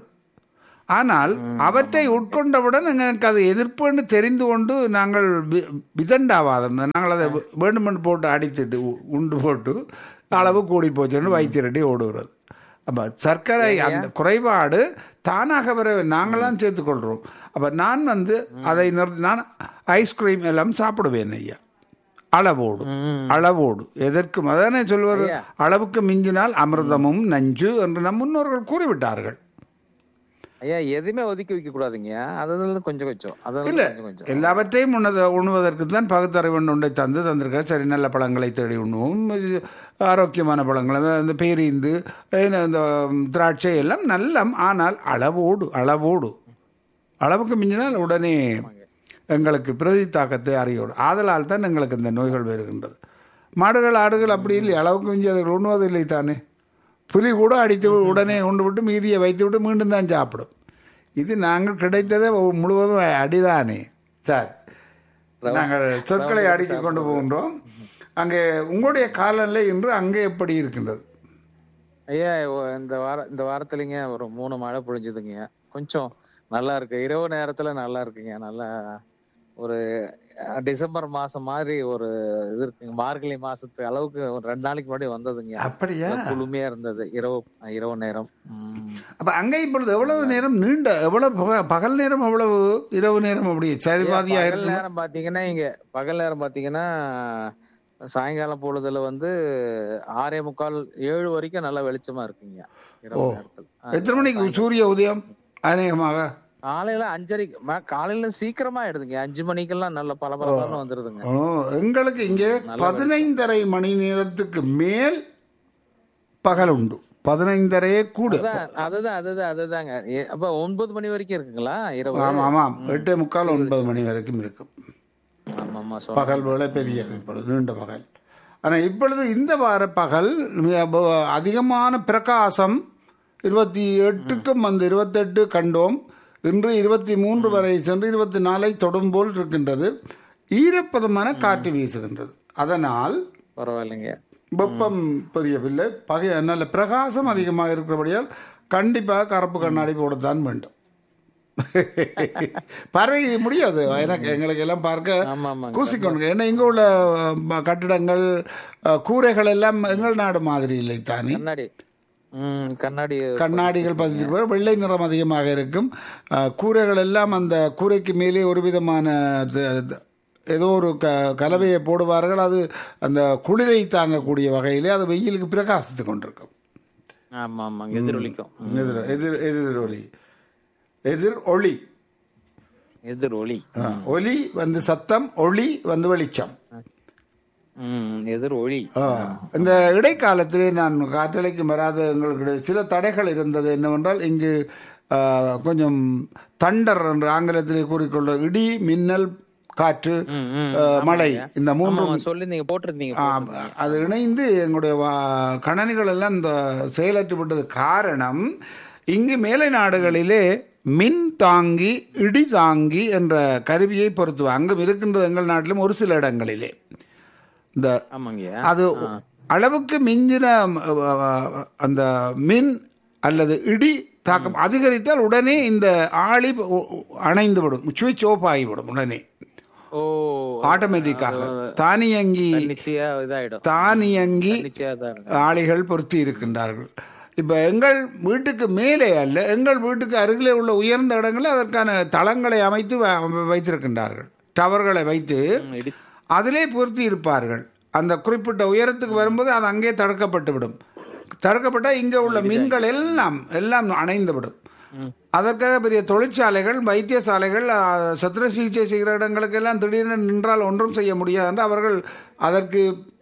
ஆனால் அவற்றை உட்கொண்டவுடன் எங்களுக்கு அது எதிர்ப்புன்னு தெரிந்து கொண்டு நாங்கள் வி- விதண்டாவாதம் நாங்கள் அதை வேண்டுமென்று போட்டு அடித்துட்டு உ- உண்டு போட்டு அளவு கூடி போச்சுன்னு வைத்திரட்டி ஓடுகிறது அப்போ சர்க்கரை அந்த குறைபாடு தானாக வர நாங்களாம் சேர்த்துக்கொள்கிறோம் அப்போ நான் வந்து அதை நிறுத்தி நான் ஐஸ்கிரீம் எல்லாம் சாப்பிடுவேன் ஐயா அளவோடு அளவோடு எதற்கும் அதானே சொல்வது அளவுக்கு மிஞ்சினால் அமிர்தமும் நஞ்சு என்று நம் முன்னோர்கள் கூறிவிட்டார்கள் ஐயா எதுவுமே ஒதுக்கி வைக்க கூடாதுங்க அதுல கொஞ்சம் கொஞ்சம் அதுல இல்ல கொஞ்சம் கொஞ்சம் எல்லாவற்றையும் உண்ணத உண்ணுவதற்கு தான் பகுத்தறிவன் உண்டை தந்து தந்திருக்க சரி நல்ல பழங்களை தேடி உண்ணுவோம் இது ஆரோக்கியமான பழங்கள் அதாவது இந்த பேரீந்து ஏன்னா இந்த திராட்சை எல்லாம் நல்ல ஆனால் அளவோடு அளவோடு அளவுக்கு மிஞ்சினால் உடனே எங்களுக்கு பிரதி தாக்கத்தை அறியோடு ஆதலால் தான் எங்களுக்கு இந்த நோய்கள் வருகின்றது மாடுகள் ஆடுகள் அப்படி இல்லை அளவுக்கு மிஞ்சி அதுகள் உண்ணுவதில்லை தானே புலி கூட அடித்து வி- உடனே உண்டு விட்டு மீதியை வைத்து விட்டு மீண்டும் தான் சாப்பிடும் இது நாங்கள் கிடைத்ததே முழுவதும் அடிதானே சார் நாங்கள் சொற்களை அடுக்கிக் கொண்டு போகின்றோம் அங்கே உங்களுடைய காலநிலை இன்று அங்கே எப்படி இருக்கின்றது ஐயா ஒ- இந்த வார இந்த வாரத்துலங்க ஒரு மூணு மழை பொழிஞ்சுதுங்க கொஞ்சம் நல்லா இருக்கு இரவு நேரத்துல நல்லா இருக்குங்க நல்லா ஒரு அஹ், டிசம்பர் மாசம் மாதிரி ஒரு இது இருக்குங்க மார்கழி மாசத்து அளவுக்கு ஒரு ரெண்டு நாளைக்கு முன்னாடி வந்ததுங்க அப்படியா நல்லா குளுமையா இருந்தது இரவு இரவு நேரம் உம். அப்ப அங்கே இப்பொழுது எவ்வளவு நேரம் நீண்ட எவ்வளவு பக- பகல் நேரம் எவ்வளவு இரவு நேரம் அப்படி சரி பாதியா பகல் இருக்கு நேரம் பாத்தீங்கன்னா இங்க பகல் நேரம் பாத்தீங்கன்னா சாயங்காலம் பொழுதுல வந்து ஆறே முக்கால் ஏழு வரைக்கும் நல்லா வெளிச்சமா இருக்குங்க இரவு நேரத்துல ஆ, எத்தனை மணிக்கு சூரிய உதயம் அநேகமாக காலையில அஞ்சரைக்கு ம- காலையில சீக்கிரமா ஆயிடுதுங்க அஞ்சு மணிக்கெல்லாம் நல்ல பல வந்துருதுங்க ஓ எங்களுக்கு இங்கே பதினைந்தரை மணி நேரத்துக்கு மேல் பகல் உண்டு பதினைந்தரையே கூட அதான், அதுதான் அதுதான் அதுதாங்க ஏ- அப்ப ஒன்பது மணி வரைக்கும் இருக்குங்களா இரவு ஆமாம் ஆமாம் எட்டே முக்கால் ஒன்பது மணி வரைக்கும் இருக்கும் ஆமா ஆமா சொன்ன- பகல் வேலை பெரியது இப்பொழுது நீண்ட பகல் ஆனால் இப்பொழுது இந்த வார பகல் மிக ப- அதிகமான பிரகாசம் இருபத்தி எட்டுக்கும் வந்து இருபத்தெட்டு கண்டோம் இன்று இருபத்தி மூன்று வரை சென்று இருபத்தி நாலை தொடும் போல் இருக்கின்றது ஈரப்பதமான காற்று வீசுகின்றது அதனால் பரவாயில்லைங்க வெப்பம் பெரியவில்லை பகை நல்ல பிரகாசம் அதிகமாக இருக்கிறபடியால் கண்டிப்பாக கருப்பு கண்ணாடி போடத்தான் வேண்டும் பறவை முடியாது எனக்கு எங்களுக்கு எல்லாம் பார்க்க ஆமா ஆமாங்க கூசிக்கொண்டு ஏன்னா இங்கே உள்ள அஹ், கட்டிடங்கள் அஹ், கூரைகள் எல்லாம் எங்கள் நாடு மாதிரி இல்லை தானே கண்ணாடி உம் கண்ணாடி கண்ணாடிகள் பதிவு வெள்ளை நிறம் அதிகமாக இருக்கும் அஹ், கூரைகள் எல்லாம் அந்த கூரைக்கு மேலே ஒரு விதமான த- த- ஏதோ ஒரு க கலவையை போடுவார்கள் அது அந்த குளிரை தாங்கக்கூடிய வகையிலே அது வெயிலுக்கு பிரகாசித்து கொண்டிருக்கும் ஆமா ஆமாங்க எதிரொலிக்கும் எதிர் எதிர் எதிர் ஒளி எதிர் ஒளி எதிர் ஒளி ஆ, ஒலி வந்து சத்தம் ஒளி வந்து வெளிச்சம் உம் எதிர் ஒளி ஆ, இந்த இடைக்காலத்திலே நான் காற்றலைக்கு வராத எங்களுக்கு சில தடைகள் இருந்தது என்னவென்றால் இங்கு ஆ, கொஞ்சம் தண்டர் என்று ஆங்கிலத்திலே கூறிக்கொள்ள இடி மின்னல் காற்று ம், ம். ஆ, மழை இந்த மூன்று ஆமா சொல்லி நீங்க போட்டிருந்தீங்க ஆ, போட்டிருந்தீங்க. அது இணைந்து எங்களுடைய வா- கணனிகள் எல்லாம் இந்த செயலற்று விட்டது காரணம் இங்கு மேலை நாடுகளிலே மின் தாங்கி இடி தாங்கி என்ற கருவியை பொறுத்துவாங்க அங்கும் இருக்கின்றது எங்கள் நாட்டிலும் ஒரு சில இடங்களிலே இந்த ஆமாங்க அது அளவுக்கு மிஞ்சின அ, அ, அந்த மின் அல்லது இடி தாக்கம் அதிகரித்தால் உடனே இந்த ஆளி ஒ- ஒ- அணைந்து விடும் சுவிட்ச் ஆஃப் ஆகிவிடும் உடனே ஓ ஆட்டோமேட்டிக்காக தானியங்கி நிச்சயா இதாயிடும் தானியங்கி நிச்சயா தான் இருக்கும். ஆளிகள் பொருத்தி இருக்கின்றார்கள் இப்போ எங்கள் வீட்டுக்கு மேலே அல்ல எங்கள் வீட்டுக்கு அருகிலே உள்ள உயர்ந்த இடங்களில் அதற்கான தளங்களை அமைத்து வ- வைத்திருக்கின்றார்கள் டவர்களை வைத்து ம், இடி- அதிலே பொருத்தி இருப்பார்கள் அந்த குறிப்பிட்ட உயரத்துக்கு வரும்போது அது அங்கே தடுக்கப்பட்டு விடும் தடுக்கப்பட்டால் இங்கே உள்ள மீன்கள் எல்லாம் எல்லாம் அணைந்து விடும் அதற்காக பெரிய தொழிற்சாலைகள் வைத்தியசாலைகள் ஆ, சத்திர சிகிச்சை செய்கிற இடங்களுக்கெல்லாம் திடீர்னு நின்றால் ஒன்றும் செய்ய முடியாது என்று அவர்கள் அதற்கு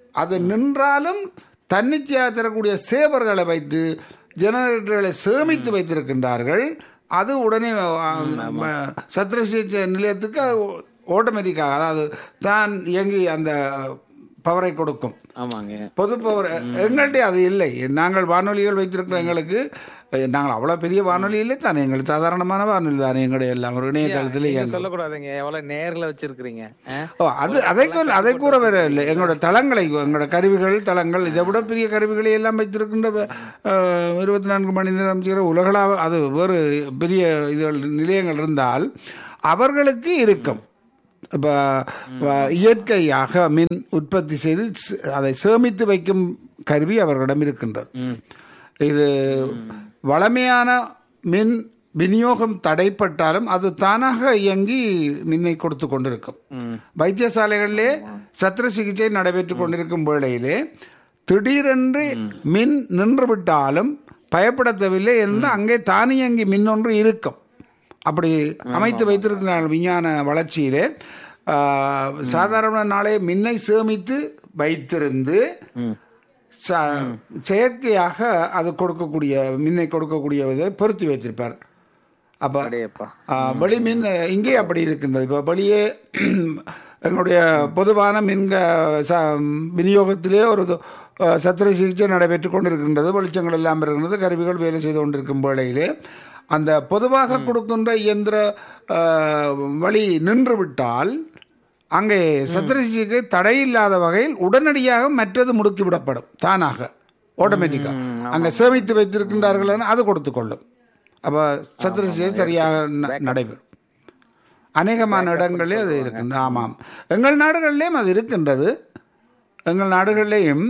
அது நின்றாலும் தன்னிச்சையாக தரக்கூடிய சேவர்களை வைத்து ஜெனரேட்டர்களை சேமித்து வைத்திருக்கின்றார்கள் அது உடனே சத்திர சிகிச்சை நிலையத்துக்கு ஆட்டோமேட்டிக்காக அதாவது தான் இயங்கி அந்த பவரை கொடுக்கும் ஆமாங்க பொது பவர் எங்கள்கிட்ட அது இல்லை நாங்கள் வானொலிகள் வைத்திருக்கிற எங்களுக்கு அஹ், நாங்கள் அவ்வளோ பெரிய வானொலி இல்லை தானே எங்களுக்கு சாதாரணமான வானொலி தானே எங்களுடைய எல்லாம் ஒரு இணையதளத்தில் நீங்க இயங்கும். சொல்லக்கூடாதுங்க எவ்வளவு நேர்ல வச்சிருக்கிறீங்க ஆ? ஓ அது அதை கூற அதை கூற வேற இல்லை எங்களோட தளங்களை எங்களோட கருவிகள் தளங்கள் இதை விட பெரிய கருவிகளை எல்லாம் வைத்திருக்கின்ற அஹ், இருபத்தி நான்கு மணி நேரம் செய்கிற உலகளாவ அது வேறு பெரிய இதுகள் நிலையங்கள் இருந்தால் அவர்களுக்கு இருக்கும் இப்போ இயற்கையாக மின் உற்பத்தி செய்து ஸ்- அதை சேமித்து வைக்கும் கருவி அவர்களிடம் இருக்கின்றது ம். இது வளமையான மின் விநியோகம் தடைப்பட்டாலும் அது தானாக இயங்கி மின்னை கொடுத்து கொண்டிருக்கும் ம். வைத்தியசாலைகளிலே சத்திர சிகிச்சை நடைபெற்றுக் கொண்டிருக்கும் வேளையிலே திடீரென்று மின் நின்றுவிட்டாலும் பயப்பட தேவையில்லை என்று அங்கே தானியங்கி மின் ஒன்று இருக்கும் அப்படி அமைத்து வைத்திருக்கிறார்கள் விஞ்ஞான வளர்ச்சியிலே ஆ, சாதாரண நாளே மின்னை சேமித்து வைத்திருந்து ச- செயற்கையாக அது கொடுக்கக்கூடிய மின்னை கொடுக்கக்கூடிய இதை பொருத்தி வைத்திருப்பார் அப்போ அடேப்பா ஆ, வெளி மின் இங்கே அப்படி இருக்கின்றது இப்போ வெளியே எங்களுடைய பொதுவான மின்க ச விநியோகத்திலே ஒரு இது, ஆ, சத்திர சிகிச்சை நடைபெற்றுக் கொண்டிருக்கின்றது வெளிச்சங்கள் எல்லாம் இருக்கின்றது கருவிகள் வேலை செய்து கொண்டிருக்கும் வேளையிலே அந்த பொதுவாக கொடுக்கின்ற இயந்திர ஆ, வழி நின்று விட்டால் அங்கே சத்திர சிகிச்சை தடையில்லாத வகையில் உடனடியாக மற்றது முடுக்கிவிடப்படும் தானாக ஆட்டோமேட்டிக்காக அங்கே சேமித்து வைத்திருக்கின்றார்கள் அது கொடுத்து கொள்ளும் அப்போ சத்திர சிகிச்சை சரியாக ந- நடைபெறும் அநேகமான இடங்களே அது இருக்கின்ற ஆமாம் எங்கள் நாடுகளிலேயும் அது இருக்கின்றது எங்கள் நாடுகளிலேயும்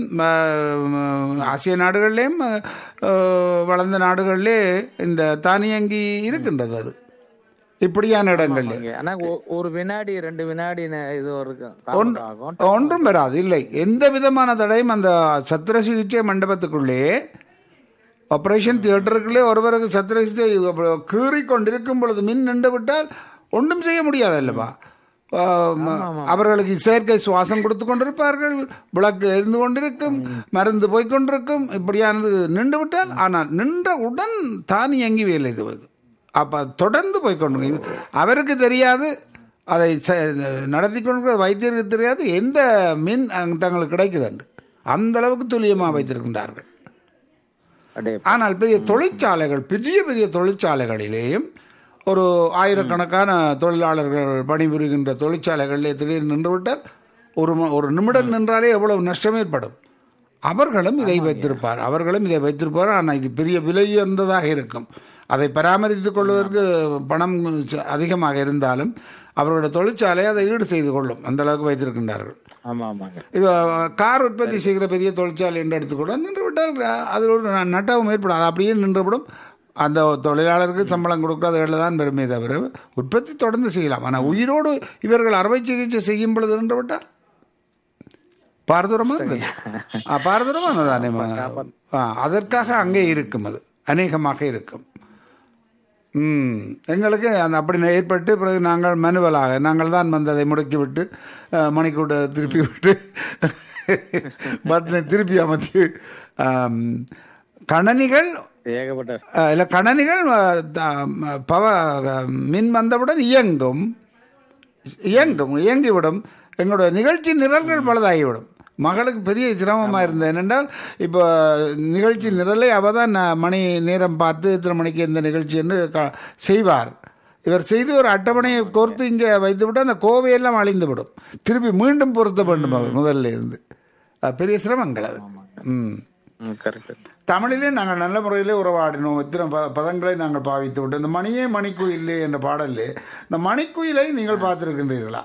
ஆஹ், ஆசிய நாடுகளிலேயும் ஆஹ், வளர்ந்த நாடுகளிலே இந்த தானியங்கி இருக்கின்றது அது இப்படியான இடங்கள்ல ஆமாங்க. ஆனா ஒ- ஒரு வினாடி ரெண்டு வினாடி நே- இது இருக்கு ஒன்- தாமதம் ஆகும் ஒன்றும் வராது இல்லை எந்த விதமான தடையும் அந்த சத்திர சிகிச்சை மண்டபத்துக்குள்ளே ஆபரேஷன் தியேட்டருக்குள்ளே ஒருவருக்கு சத்திர சிகிச்சை கீறி கொண்டிருக்கும் பொழுது மின் நின்று விட்டால் ஒன்றும் செய்ய முடியாது அல்லவா ஆம், அவர்களுக்கு செயற்கை சுவாசம் கொடுத்து கொண்டிருப்பார்கள் விளக்கு எரிந்து கொண்டிருக்கும் மருந்து போய் கொண்டிருக்கும் இப்படியானது நின்று விட்டால் ஆனால் நின்றவுடன் தான் இயங்கி வேலை இதுவது அப்போ தொடர்ந்து போய் கொண்டு அவருக்கு தெரியாது அதை ச- நடத்தி கொண்டிருக்கிற வைத்தியருக்கு தெரியாது எந்த மின் அங்க தங்களுக்கு கிடைக்குதுண்டு அந்த அளவுக்கு துல்லியமாக வைத்திருக்கின்றார்கள் அடே ஆனால் பெரிய தொழிற்சாலைகள் பெரிய பெரிய தொழிற்சாலைகளிலேயும் ஒரு ஆயிரக்கணக்கான தொழிலாளர்கள் பணிபுரிகின்ற தொழிற்சாலைகளிலே திடீர்னு நின்றுவிட்டால் ஒரு ம- ஒரு நிமிடம் நின்றாலே எவ்வளவு நஷ்டம் ஏற்படும் அவர்களும் இதை வைத்திருப்பார் அவர்களும் இதை வைத்திருப்பார் ஆனால் இது பெரிய விலை உயர்ந்ததாக இருக்கும் அதை பராமரித்துக் கொள்வதற்கு பணம் ச- அதிகமாக இருந்தாலும் அவர்களுடைய தொழிற்சாலை அதை ஈடு செய்து கொள்ளும் அந்த அளவுக்கு வைத்திருக்கின்றார்கள் ஆமா ஆமாங்க இப்போ கார் உற்பத்தி செய்கிற பெரிய தொழிற்சாலை என்று எடுத்துக்கூட நின்று விட்டால் அதில் ஒரு ந- நட்டவும் ஏற்படாது அப்படியே நின்றுவிடும் அந்த தொழிலாளருக்கு சம்பளம் கொடுக்காதவர்கள் தான் பெருமை தவிர உற்பத்தி தொடர்ந்து செய்யலாம் ஆனால் உயிரோடு இவர்கள் அறுவை சிகிச்சை செய்யும் பொழுது நின்று விட்டால் பாரதூரமானது ஆ, பாரதூரமானதானே ஆ, அதற்காக அங்கே இருக்கும் அது அநேகமாக இருக்கும் ம் எங்களுக்கு அந்த அப்படி ஏற்பட்டு பிறகு நாங்கள் மனுவலாக நாங்கள் தான் வந்து அதை முடக்கிவிட்டு அஹ், மணிக்கூட திருப்பி விட்டு பட்டனை திருப்பி அமைத்து ஆம், கணனிகள் ஏகப்பட்ட அஹ், இல்ல கணனிகள் அஹ், த- பவ மின் வந்தவுடன் இயங்கும் இயங்கும் இயங்கிவிடும் எங்களுடைய நிகழ்ச்சி நிரல்கள் பலதாகிவிடும் மகளுக்கு பெரிய சிரமமாக இருந்தது என்னென்றால் இப்போ நிகழ்ச்சி நிரலை அவள் தான் நான் மணி நேரம் பார்த்து இத்தனை மணிக்கு இந்த நிகழ்ச்சி என்று க- செய்வார் இவர் செய்து ஒரு அட்டவணையை கோர்த்து இங்கே வைத்துவிட்டு அந்த கோவையெல்லாம் அழிந்து விடும் திருப்பி மீண்டும் பொருத்த வேண்டும் அவர் முதல்ல இருந்து அது பெரிய சிரமங்கள் அது ம் கரெக்ட் தமிழிலே நாங்கள் நல்ல முறையிலே உறவாடினோம் இத்தனை ப பதங்களை நாங்கள் பாவித்து விட்டோம் இந்த மணியே மணிக்குயிலே என்ற பாடலில் இந்த மணிக்குயிலை நீங்கள் பார்த்திருக்கின்றீர்களா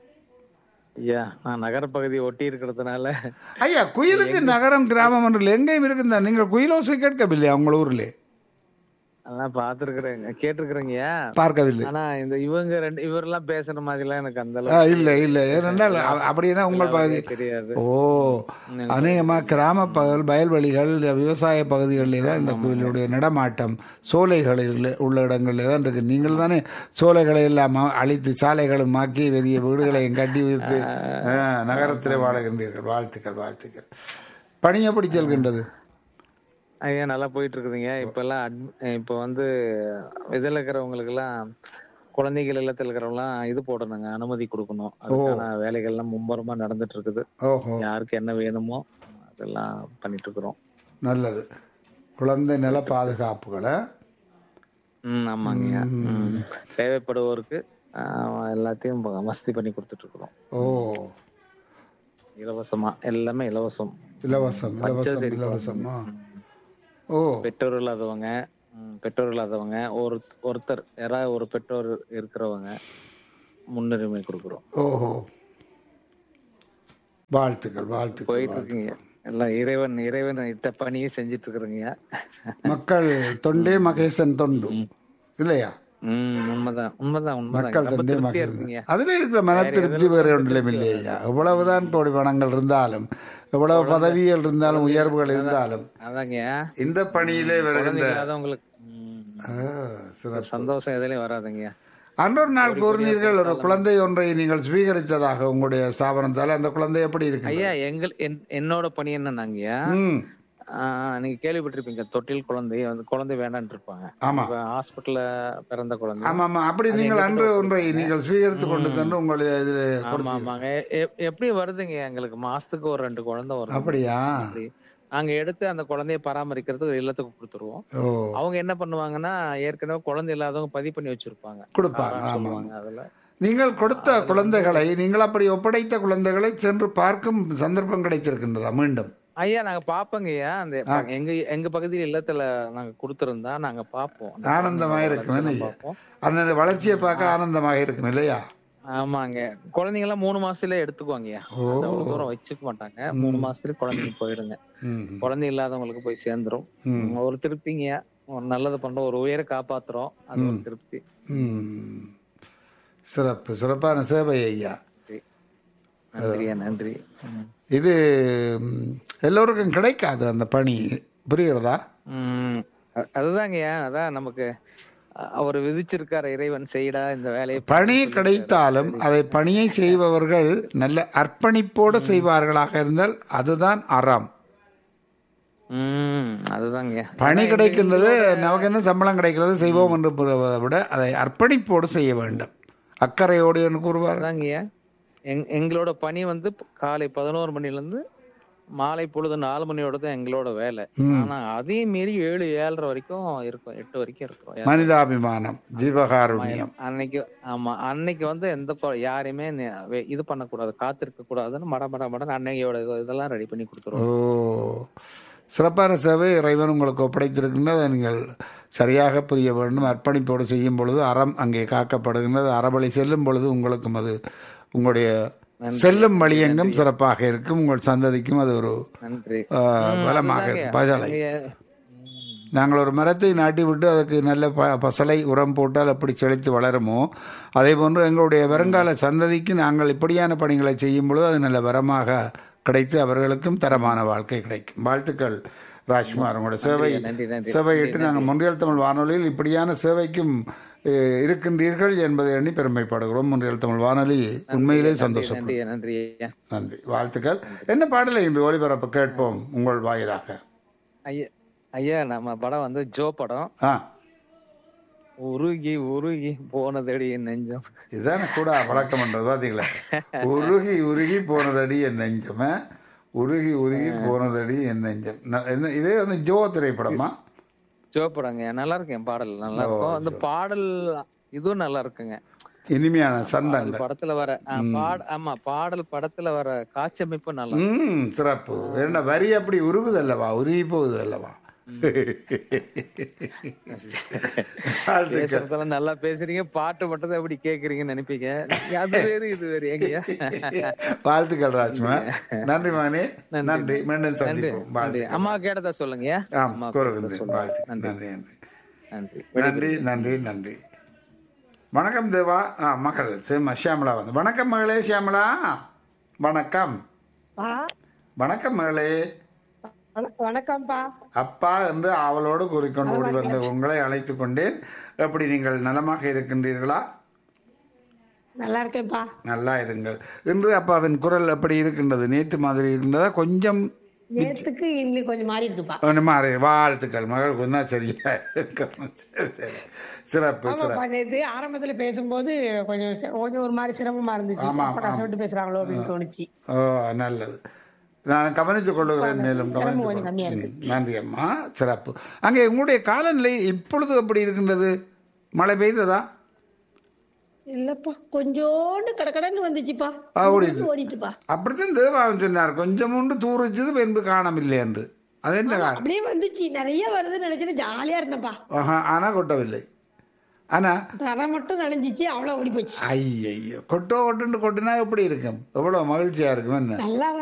ஐயா நான் நகரப்பகுதி ஒட்டி இருக்கிறதுனால ஐயா குயிலுக்கு நகரம் கிராமம் என்று எங்கேயும் இருக்குதா நீங்கள் குயிலோசை கேட்கவில்லையா உங்கள் ஊரிலே அதான் பாத்துருக்குறேங்க கேட்டிருக்கிறேங்கய்யா பார்க்கவில்லை ஆனா இந்த இவங்க ரெண்டு இவரெல்லாம் பேசுற மாதிரி எல்லாம் எனக்கு அந்த ஆ, இல்ல இல்ல ஏனென்றால் அ- அப்படின்னா உங்கள் பகுதி அளவுக்கு தெரியாது ஓ அநேகமாக கிராம பகுதிகள் வயல்வெளிகள் விவசாய பகுதிகளிலே தான் இந்த கோயிலுடைய நடமாட்டம் சோலைகளில் உள்ள இடங்களில் தான் இருக்கு நீங்கள் தானே சோலைகளை எல்லாம் அ- அழித்து சாலைகளும் ஆக்கி பெரிய வீடுகளையும் கட்டி வைத்து நகரத்தில் வாழுகின்றீர்கள் வாழ்த்துக்கள் வாழ்த்துக்கள் பணி எப்படி செல்கின்றது ஐயா நல்லா போயிட்டு இருக்குதுங்க இப்ப எல்லாம் admi- இப்ப வந்து இதுல இருக்கிறவங்களுக்கு எல்லாம் குழந்தைகள் இல்லத்துல இருக்கிறவங்க எல்லாம் இது போடணுங்க அனுமதி கொடுக்கணும் அதுக்கான வேலைகள் எல்லாம் மும்முரமா நடந்துட்டு இருக்குது ஓஹோ யாருக்கு என்ன வேணுமோ அதெல்லாம் பண்ணிட்டு இருக்கிறோம் நல்லது குழந்தை நல பாதுகாப்புகளை ம் ஆமாங்கய்யா ம். தேவைப்படுவோருக்கு ஆஹ், எல்லாத்தையும் ப- வசதி பண்ணி கொடுத்துட்டு இருக்கிறோம் ஓ இலவசமா எல்லாமே இலவசம் இலவசம் இலவசம் சரி. இலவசமா ஓ பெற்றோர் இல்லாதவங்க ம், பெற்றோர் இல்லாதவங்க ஒரு ஒருத்தர் யாராவது ஒரு பெற்றோர் இருக்கிறவங்க முன்னுரிமை கொடுக்குறோம் ஓஹோ வாழ்த்துக்கள் வாழ்த்துக்கள் போயிட்டு இருக்குங்க எல்லாம் இறைவன் இறைவன் இட்ட பணியை செஞ்சுட்டு இருக்கிறேங்க மக்கள் தொண்டே மகேசன் தொண்டு இல்லையா ம் உண்மைதான் உண்மைதான் உண்மைதான் மக்கள் ரொம்ப தொண்டே திருப்தியா மகேசன் இருக்குங்க அதுல இருக்கிற மன திருப்தி வேற ஒன்றிலும் இல்லையா எவ்வளவுதான் கோடி பணங்கள் இருந்தாலும் எவ்வளவு பதவிகள் இருந்தாலும் உயர்வுகள் இருந்தாலும் அதாங்க இந்த பணியிலே குழந்தை வருகின்ற இல்லாதவங்களுக்கு ம், ஆ, சிறப்பு சந்தோஷம் எதுலயும் வராதுங்க அன்றொரு நாள் கூறினீர்கள் ஒரு குழந்தை ஒன்றை நீங்கள் ஸ்வீகரித்ததாக உங்களுடைய ஸ்தாபனத்தால் அந்த குழந்தை எப்படி இருக்கு ஐயா எங்கள் என்- என்னோட பணி என்னன்னாங்கய்யா ம் ஆஹ் நீங்க கேள்விப்பட்டிருப்பீங்க தொட்டில் குழந்தை அந்த குழந்தை வேண்டான்னு இருப்பாங்க ஆமா இப்ப ஹாஸ்பிட்டல்ல பிறந்த குழந்தை ஆமா ஆமா அப்படி நீங்கள் அன்று ஒன்றை நீங்கள் ஸ்வீகரித்து கொண்டு சென்று உங்களுடைய இதில் ஆமா கொடுத்தீங்க ஆமாங்க எ- எப்படி வருதுங்க எங்களுக்கு மாசத்துக்கு ஒரு ரெண்டு குழந்தை வரும் அப்படியா அப்படி. நாங்க எடுத்து அந்த குழந்தைய பராமரிக்கிறதுக்கு ஒரு இல்லத்துக்கு கொடுத்துருவோம் ஓ அவங்க என்ன பண்ணுவாங்கன்னா ஏற்கனவே குழந்தை இல்லாதவங்க பதிவு பண்ணி வச்சிருப்பாங்க கொடுப்பாங்க ஆறான்னு ஆமா சொல்லுவாங்க அதுல நீங்கள் கொடுத்த குழந்தைகளை நீங்கள் அப்படி ஒப்படைத்த குழந்தைகளை சென்று பார்க்கும் சந்தர்ப்பம் கிடைத்திருக்கின்றதா மீண்டும் ஐயா நாங்க பாப்போங்க ஐயா அந்த எங்க எங்க பகுதியில் இல்லத்துல நாங்க கொடுத்திருந்தா நாங்க பாப்போம் அந்த ஆனந்தமாக குழந்தையோட இருக்கும் வளர்ச்சியை இல்லையா பார்ப்போம். அந்த வளர்ச்சியை பார்க்க ஆனந்தமாக இருக்கும் இல்லையா ஆமாங்க குழந்தைங்க எல்லாம் மூணு மாசத்துல எடுத்துக்குவாங்கய்யா அது அவ்வளவு தூரம் வச்சுக்க மாட்டாங்க மூணு மாசத்துல குழந்தைங்க போயிடுங்க ம் குழந்தை இல்லாதவங்களுக்கு போய் சேர்ந்துரும் ஒரு திருப்திங்க ஒரு நல்லது பண்றோம் ஒரு உயிரை காப்பாத்துறோம் அது ஒரு திருப்தி ம். சிறப்பு சிறப்பான சேவை ஐயா நன்றியா நன்றி ம். இது ம், எல்லோருக்கும் கிடைக்காது அந்த பணி புரிகிறதா ம். அ- அதுதாங்கய்யா அதான் நமக்கு அ- அவர் விதிச்சிருக்காரு இறைவன் செய்டா இந்த வேலையை பணி கிடைத்தாலும் அதை பணியை செய்பவர்கள் நல்ல அர்ப்பணிப்போடு செய்வார்களாக இருந்தால் அதுதான் அறம் ம் அதுதாங்க பணி கிடைக்கின்றது நமக்கு என்ன சம்பளம் கிடைக்கிறது செய்வோம் என்று கூறுவதை விட அதை அர்ப்பணிப்போடு செய்ய வேண்டும் அக்கறையோடு என்று கூறுவார் அதாங்கய்யா எங் எங்களோட பணி வந்து ப- காலை பதினோரு மணில இருந்து மாலை பொழுது நாலு மணியோட தான் எங்களோட வேலை ஆனா அதையும் மீறி ஏழு ஏழரை வரைக்கும் இருக்கும் எட்டு வரைக்கும் இருக்கும் மனிதாபிமானம் ஜீவகாருண்யம் அன்னைக்கு ஆமா அன்னைக்கு வந்து எந்த ப- யாரையுமே நி- வே- இது பண்ணக்கூடாது காத்திருக்க கூடாதுன்னு மட மட மட அன்னையோட இது- இதெல்லாம் ரெடி பண்ணி ஓ கொடுத்துருவோம் சிறப்பான சேவை இறைவன் உங்களுக்கு ஒப்படைத்திருக்கின்றது அதை நீங்கள் சரியாக புரிய வேண்டும் அர்ப்பணிப்போடு செய்யும் பொழுது அறம் அங்கே காக்கப்படுகின்றது அறவழி செல்லும் பொழுது உங்களுக்கும் அது உங்களுடைய செல்லும் வழியெங்கும் சிறப்பாக இருக்கும் உங்கள் சந்ததிக்கும் அது ஒரு நன்றி ஆ, பலமாக இருக்கும் பஜலை நீங்க- நாங்கள் ஒரு மரத்தை நாட்டி விட்டு அதுக்கு நல்ல ப பசலை உரம் போட்டால் எப்படி செழித்து வளருமோ அதே போன்று எங்களுடைய வருங்கால சந்ததிக்கு நாங்கள் இப்படியான பணிகளை செய்யும் பொழுது அது நல்ல வரமாக கிடைத்து அவர்களுக்கும் தரமான வாழ்க்கை கிடைக்கும் வாழ்த்துக்கள் ராஜ்குமார் உங்களோட சேவை நன்றி, நன்றி. சேவையிட்டு நாங்கள் முன்றியல் தமிழ் வானொலியில் இப்படியான சேவைக்கும் அஹ், இருக்கின்றீர்கள் என்பதை எண்ணி பெருமைப்படுகிறோம் முன்றியல் தமிழ் வானொலி உண்மையிலே சந்தோஷம் நன்றி நன்றி ஐயா நன்றி வாழ்த்துக்கள் என்ன பாடலை இன்று ஒளிபரப்பு கேட்போம் உங்கள் வாயிலாக ஐயா ஐயா நம்ம படம் வந்து ஜோ படம் ஆ உருகி உருகி போனதடி என் நெஞ்சம் இதானே கூட வழக்கம் பண்றது பாத்தீங்களா உருகி உருகி போனதடி என் நெஞ்சமே உருகி உருகி போனதடி என் நெஞ்சம் ந- என்ன இதே வந்து ஜோ திரைப்படமா ஜோ படங்க நல்லா இருக்கு என் பாடல் நல்லா இருக்கும் அந்த பாடல் இதுவும் நல்லா இருக்குங்க இனிமையான பாடல் சந்தங்கள் படத்துல வர ஆ, பாட ஆமா பாடல் படத்துல வர காட்சி அமைப்பு நல்லா இருக்கு. ம் சிறப்பு என்ன வரி அப்படி உருகுது அல்லவா உருகி போகுது அல்லவா வாழ்த்துக்கள் பேசுறதெல்லாம் நல்லா பேசுறீங்க பாட்டு மட்டும் தான் எப்படி கேக்குறீங்கன்னு நினைப்பீங்க அது வேறு இது வேறு எங்கயா வாழ்த்துக்கள் ராஜ்மா நன்றி மகனே நன்றி மீண்டும் நன்றி சந்திப்போம் நன்றி வாழ்த்துக்கள் அம்மா கேட்டதா சொல்லுங்க ஆம் அம்மா கூறுகின்றேன் சொல்லுங்க. வாழ்த்துக்கள் நன்றி நன்றி நன்றி நன்றி நன்றி நன்றி வணக்கம் தேவா ஆ மகள் சேம ஷியாமலா வந்து வணக்கம் மகளே ஷியாமலா வணக்கம் பா வணக்கம் மகளே வண- வணக்கம்ப்பா அப்பா என்று அவளோடு கூறிக்கொண்டு ஓடி வந்த உங்களை அழைத்து கொண்டேன் எப்படி நீங்கள் நலமாக இருக்கின்றீர்களா நல்லா இருக்கேன்ப்பா நல்லா இருங்கள் இன்று அப்பாவின் குரல் எப்படி இருக்கின்றது நேற்று மாதிரி இருக்கின்றதா கொஞ்சம் நேத்துக்கு இன்னும் கொஞ்சம் மாறி இருக்குப்பா ஒன்று மாறி வாழ்த்துக்கள் மகள் கொஞ்சம் சரியா இருக்கும். சரி, சரி. சிறப்பு ஆமாப்பா சிறப்பு நேத்து ஆரம்பத்துல பேசும்போது கொஞ்சம் சி- கொஞ்சம் ஒரு மாதிரி சிரமமா இருந்துச்சு ஆமா, அப்ப கஷ்டப்பட்டு பேசுறாங்களோ அப்படின்னு தோணுச்சு ஓ நல்லது நான் கவனித்துக் கொள்ளுகிறேன் மேலும் சிரமம் கவனித்துக் கொஞ்சம் கம்மியா கொள்ளுகிறேன். ம், நன்றி அம்மா சிறப்பு அங்கே உங்களுடைய காலநிலை இப்பொழுது எப்படி இருக்கின்றது மழை பெய்ததா இல்லப்பா கொஞ்சோண்டு கடகடன்னு வந்துச்சுப்பா ஆ, ஓடிட்டு. ஓடிட்டுப்பா அப்படித்தான் தேவாவும் சொன்னார் கொஞ்சம் உண்டு தூரிச்சது பின்பு காணவில்லை என்று அது என்ன காரணம் அப்படியே வந்துச்சு நிறைய வருதுன்னு நினைச்சிட்டு ஜாலியா இருந்தேன்ப்பா ஆஹா, ஆனா கொட்டவில்லை ஆனா தரை மட்டும் நனைஞ்சிச்சு அவ்வளவு ஓடி போச்சு ஐயையோ கொட்டோ கொட்டுன்னு கொட்டினா எப்படி இருக்கும் எவ்வளவு மகிழ்ச்சியா இருக்கும் என்ன நல்லா